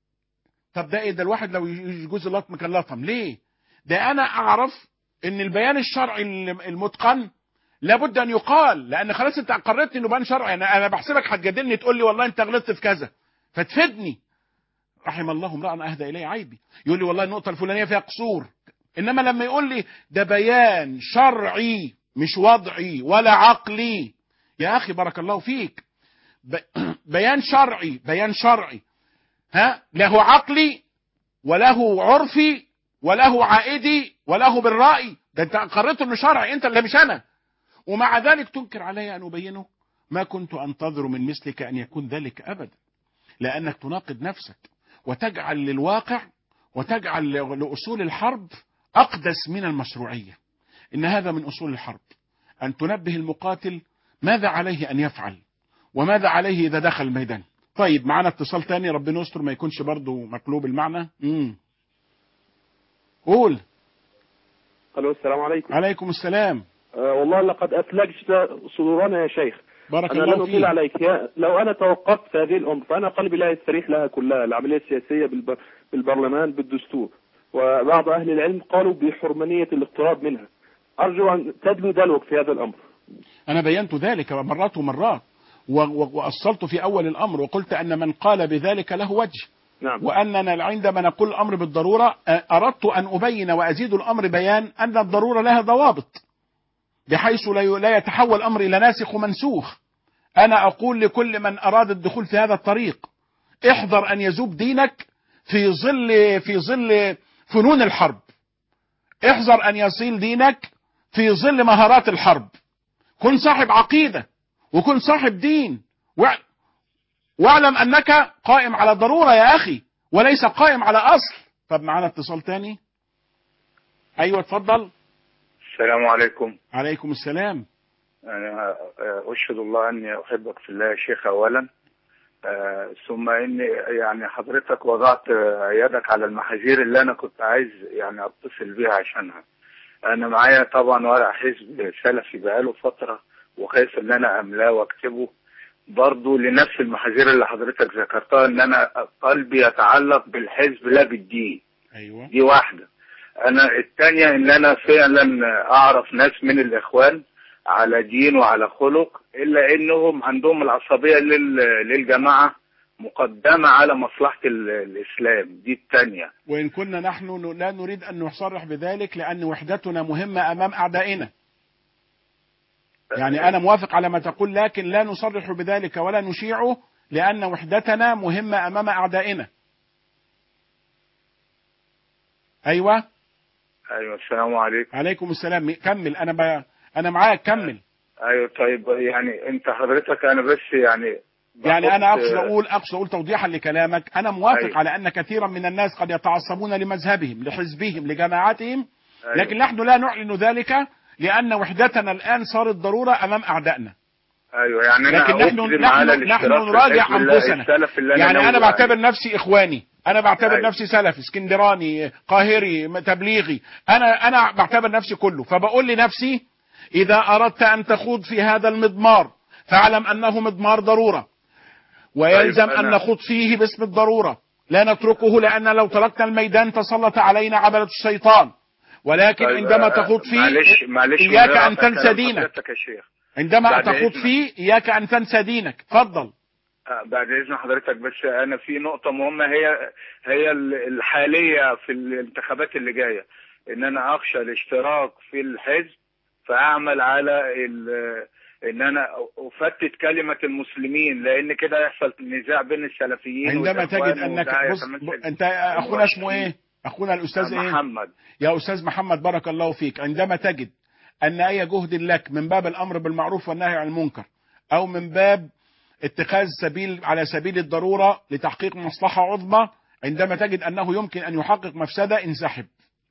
A: طب ده ايه ده الواحد لو يجوز اللطم كان لطم ليه ده انا اعرف ان البيان الشرعي المتقن لابد ان يقال لان خلاص انت اقررت انه بيان شرعي انا انا بحسبك هتجادلني تقول لي والله انت غلطت في كذا فتفيدني رحم الله امرا اهدى الي عيبي يقول لي والله النقطه الفلانيه فيها قصور انما لما يقول لي ده بيان شرعي مش وضعي ولا عقلي يا اخي بارك الله فيك ب... بيان شرعي بيان شرعي ها له عقلي وله عرفي وله عائدي وله بالرأي ده انت قررت انه شرعي انت اللي مش انا ومع ذلك تنكر علي ان ابينه ما كنت انتظر من مثلك ان يكون ذلك ابدا لانك تناقض نفسك وتجعل للواقع وتجعل لاصول الحرب اقدس من المشروعيه ان هذا من اصول الحرب ان تنبه المقاتل ماذا عليه ان يفعل وماذا عليه اذا دخل الميدان طيب معانا اتصال تاني ربنا يستر ما يكونش برضه مقلوب المعنى امم قول
F: الو السلام عليكم
A: عليكم السلام
F: آه والله لقد اثلجت صدورنا يا شيخ
A: بارك
F: انا
A: الله
F: لن اطيل
A: فيك
F: عليك يا لو انا توقفت في هذه الامر فانا قلبي لا يستريح لها كلها العمليه السياسيه بالب... بالبرلمان بالدستور وبعض اهل العلم قالوا بحرمانيه الاقتراب منها ارجو ان تدلو دلوك في هذا الامر
A: أنا بينت ذلك مرات ومرات و- و- وأصلت في أول الأمر وقلت أن من قال بذلك له وجه
F: نعم
A: وأننا عندما نقول الأمر بالضرورة أ- أردت أن أبين وأزيد الأمر بيان أن الضرورة لها ضوابط بحيث لا ي- لا يتحول الأمر إلى ناسخ ومنسوخ أنا أقول لكل من أراد الدخول في هذا الطريق احذر أن يذوب دينك في ظل في ظل فنون الحرب احذر أن يصيل دينك في ظل مهارات الحرب كن صاحب عقيدة وكن صاحب دين وع- واعلم أنك قائم على ضرورة يا أخي وليس قائم على أصل طب معانا اتصال تاني أيوة اتفضل
G: السلام عليكم
A: عليكم السلام
G: أنا آه، أشهد الله أني أحبك في الله يا شيخ أولا آه، ثم إني يعني حضرتك وضعت آه، يدك على المحاذير اللي أنا كنت عايز يعني أتصل بيها عشانها أنا معايا طبعا ورق حزب سلفي بقاله فترة وخايف إن أنا أملاه وأكتبه برضو لنفس المحاذير اللي حضرتك ذكرتها ان انا قلبي يتعلق بالحزب لا بالدين
A: ايوه
G: دي واحدة انا التانية ان انا فعلا اعرف ناس من الاخوان على دين وعلى خلق الا انهم عندهم العصبية لل- للجماعة مقدمة على مصلحة ال- الاسلام دي التانية
A: وإن كنا نحن ن- لا نريد أن نصرح بذلك لأن وحدتنا مهمة أمام أعدائنا يعني أنا موافق على ما تقول لكن لا نصرح بذلك ولا نشيعه لأن وحدتنا مهمة أمام أعدائنا أيوة
G: ايوه السلام عليكم
A: عليكم السلام كمل أنا ب... أنا معاك كمل
G: ايوه طيب يعني انت حضرتك انا بس يعني
A: يعني أنا
G: بحط-
A: أقصد أقول أقصد أقول توضيحا لكلامك أنا موافق
G: أيوة.
A: على أن كثيرا من الناس قد يتعصبون لمذهبهم لحزبهم لجماعاتهم
G: أيوة.
A: لكن نحن لا نعلن ذلك لأن وحدتنا الآن صارت ضرورة أمام أعدائنا
G: ايوه يعني انا
A: لكن نحن
G: أقدم على
A: نحن نحن
G: الاشتراك في
A: نراجع
G: الحزب الله
A: أنفسنا
G: السلف اللي أنا
A: يعني
G: ناوي
A: أنا
G: عليه.
A: بعتبر نفسي إخواني أنا بعتبر
G: أيوة.
A: نفسي سلفي اسكندراني قاهري م- تبليغي أنا أنا بعتبر نفسي كله فبقول لنفسي إذا أردت أن تخوض في هذا المضمار فاعلم أنه مضمار ضرورة ويلزم
G: طيب
A: أن
G: أنا-
A: نخوض فيه باسم الضرورة لا نتركه لأن لو تركنا الميدان تسلط علينا عبلة الشيطان ولكن
G: طيب،
A: عندما
G: آه،
A: تخوض فيه
G: معلش معلش
A: إياك
G: من غير
A: أن
G: قطع
A: تنسى
G: كلام
A: دينك
G: حضرتك يا شيخ
A: عندما
G: بعد
A: تخوض
G: إذنك.
A: فيه إياك أن تنسى دينك تفضل
G: آه، بعد اذن حضرتك بس انا في نقطه مهمه هي هي ال- الحاليه في الانتخابات اللي جايه ان انا اخشى الاشتراك في الحزب فاعمل على ال- ان انا افتت كلمه المسلمين لان كده يحصل نزاع بين السلفيين
A: عندما
G: والإخوان
A: تجد انك
G: وده
A: بص
G: يتمثل-
A: انت اخونا اسمه ايه اخونا الاستاذ ايه
G: محمد
A: يا استاذ محمد بارك الله فيك عندما تجد ان اي جهد لك من باب الامر بالمعروف والنهي عن المنكر او من باب اتخاذ سبيل على سبيل الضروره لتحقيق مصلحه عظمى عندما تجد انه يمكن ان يحقق مفسده انسحب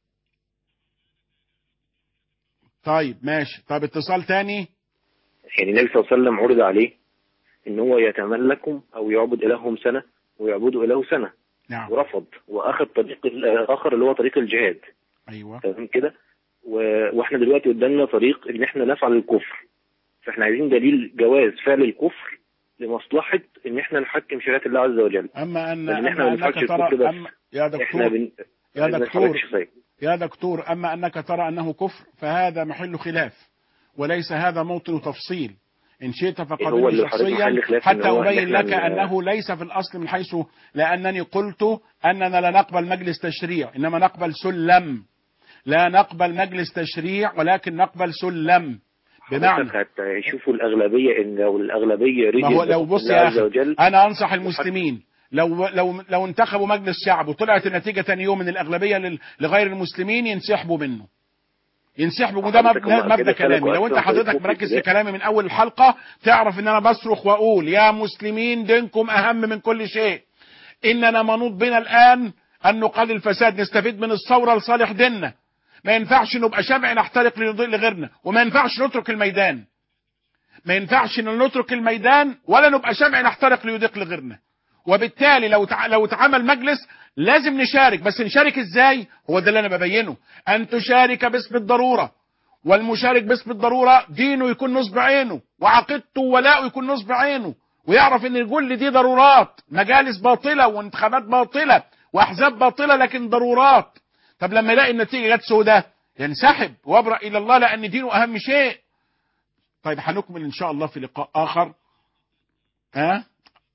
A: طيب ماشي طيب اتصال تاني
H: يعني النبي صلى الله عليه وسلم عرض عليه ان هو يتملكهم او يعبد الههم سنه ويعبدوا اله سنه
A: نعم
H: ورفض واخذ طريق الاخر اللي هو طريق الجهاد
A: ايوه
H: تمام كده و- واحنا دلوقتي قدامنا طريق ان احنا نفعل الكفر فاحنا عايزين دليل جواز فعل الكفر لمصلحه ان احنا نحكم شريعه الله عز وجل
A: اما ان
H: لان احنا
A: اما
H: ما بنفعلش
A: انك
H: الكفر
A: ترى
H: بس
A: أما يا
H: احنا
A: دكتور
H: بن...
A: يا
H: عايزين
A: دكتور
H: نتحركش زي
A: يا دكتور أما أنك ترى أنه كفر فهذا محل خلاف وليس هذا موطن تفصيل إن شئت
H: هو
A: فقابلني
H: اللي حضرتك
A: شخصيا
H: محل خلاف
A: حتى
H: إن هو إن
A: أبين
H: إحنا
A: لك
H: ن-
A: أنه ليس في الأصل من حيث لأنني قلت أننا لا نقبل مجلس تشريع إنما نقبل سلم لا نقبل مجلس تشريع ولكن نقبل سلم بمعنى
H: حضرتك هتشوفوا الاغلبيه ان لو الاغلبيه
A: ما هو
H: رجعت
A: لو بص
H: الله
A: يا
H: عز
A: أخي
H: وجل
A: أنا أنصح المسلمين لو لو لو انتخبوا مجلس شعب وطلعت النتيجة تاني يوم من الأغلبية لل- لغير المسلمين ينسحبوا منه ينسحبوا وده
H: حضرتك
A: مبنى,
H: هم
A: مبنى
H: كده
A: كلامي
H: سلكوا
A: لو انت
H: أصلاً
A: حضرتك
H: طريقهم في
A: مركز في
H: البداية.
A: كلامي من اول الحلقة تعرف ان انا بصرخ واقول يا مسلمين دينكم اهم من كل شيء اننا منوط بنا الان ان نقلل الفساد نستفيد من الثورة لصالح ديننا ما ينفعش نبقى شمع نحترق لنضيء لغيرنا وما ينفعش نترك الميدان ما ينفعش ان نترك الميدان ولا نبقى شمع نحترق ليضيق لغيرنا وبالتالي لو تع... لو اتعمل مجلس لازم نشارك بس نشارك ازاي هو ده اللي انا ببينه ان تشارك باسم الضروره والمشارك باسم الضروره دينه يكون نصب عينه وعقيدته وولاؤه يكون نصب عينه ويعرف ان كل دي ضرورات مجالس باطله وانتخابات باطله واحزاب باطله لكن ضرورات طب لما يلاقي النتيجه جت سوداء ينسحب وابرأ الى الله لان دينه اهم شيء طيب هنكمل ان شاء الله في لقاء اخر ها أه؟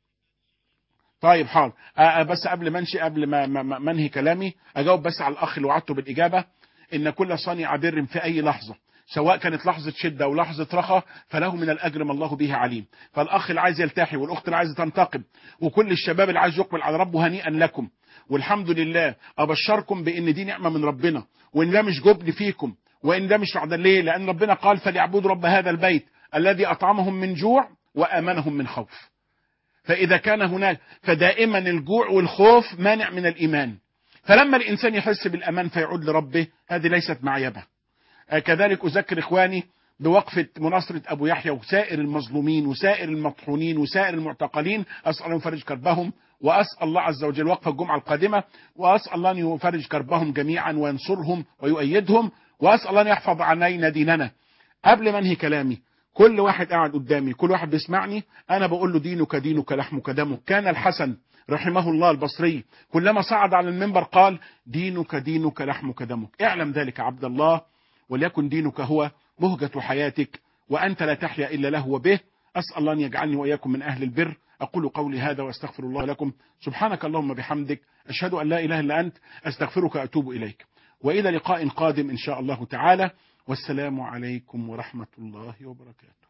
A: طيب حاضر آه بس قبل ما انشي قبل ما, ما, ما منهي كلامي اجاوب بس على الاخ اللي وعدته بالاجابه ان كل صانع بر في اي لحظه سواء كانت لحظة شدة أو لحظة رخاء فله من الأجر ما الله به عليم فالأخ اللي عايز يلتحي والأخت اللي عايزة تنتقم وكل الشباب اللي عايز يقبل على ربه هنيئا لكم والحمد لله أبشركم بأن دي نعمة من ربنا وإن ده مش جبن فيكم وإن ده مش عدل ليه لأن ربنا قال فليعبدوا رب هذا البيت الذي أطعمهم من جوع وأمنهم من خوف فإذا كان هناك فدائما الجوع والخوف مانع من الإيمان فلما الإنسان يحس بالأمان فيعود لربه هذه ليست معيبة كذلك أذكر إخواني بوقفة مناصرة أبو يحيى وسائر المظلومين وسائر المطحونين وسائر المعتقلين أسأل أن يفرج كربهم وأسأل الله عز وجل وقفة الجمعة القادمة وأسأل الله أن يفرج كربهم جميعا وينصرهم ويؤيدهم وأسأل الله أن يحفظ علينا ديننا قبل ما انهي كلامي كل واحد قاعد قدامي كل واحد بيسمعني انا بقول له دينك دينك لحمك دمك كان الحسن رحمه الله البصري كلما صعد على المنبر قال دينك دينك لحمك دمك اعلم ذلك عبد الله وليكن دينك هو مهجة حياتك وأنت لا تحيا إلا له وبه أسأل الله أن يجعلني وإياكم من أهل البر أقول قولي هذا وأستغفر الله لكم سبحانك اللهم بحمدك أشهد أن لا إله إلا أنت أستغفرك وأتوب إليك وإلى لقاء قادم إن شاء الله تعالى والسلام عليكم ورحمة الله وبركاته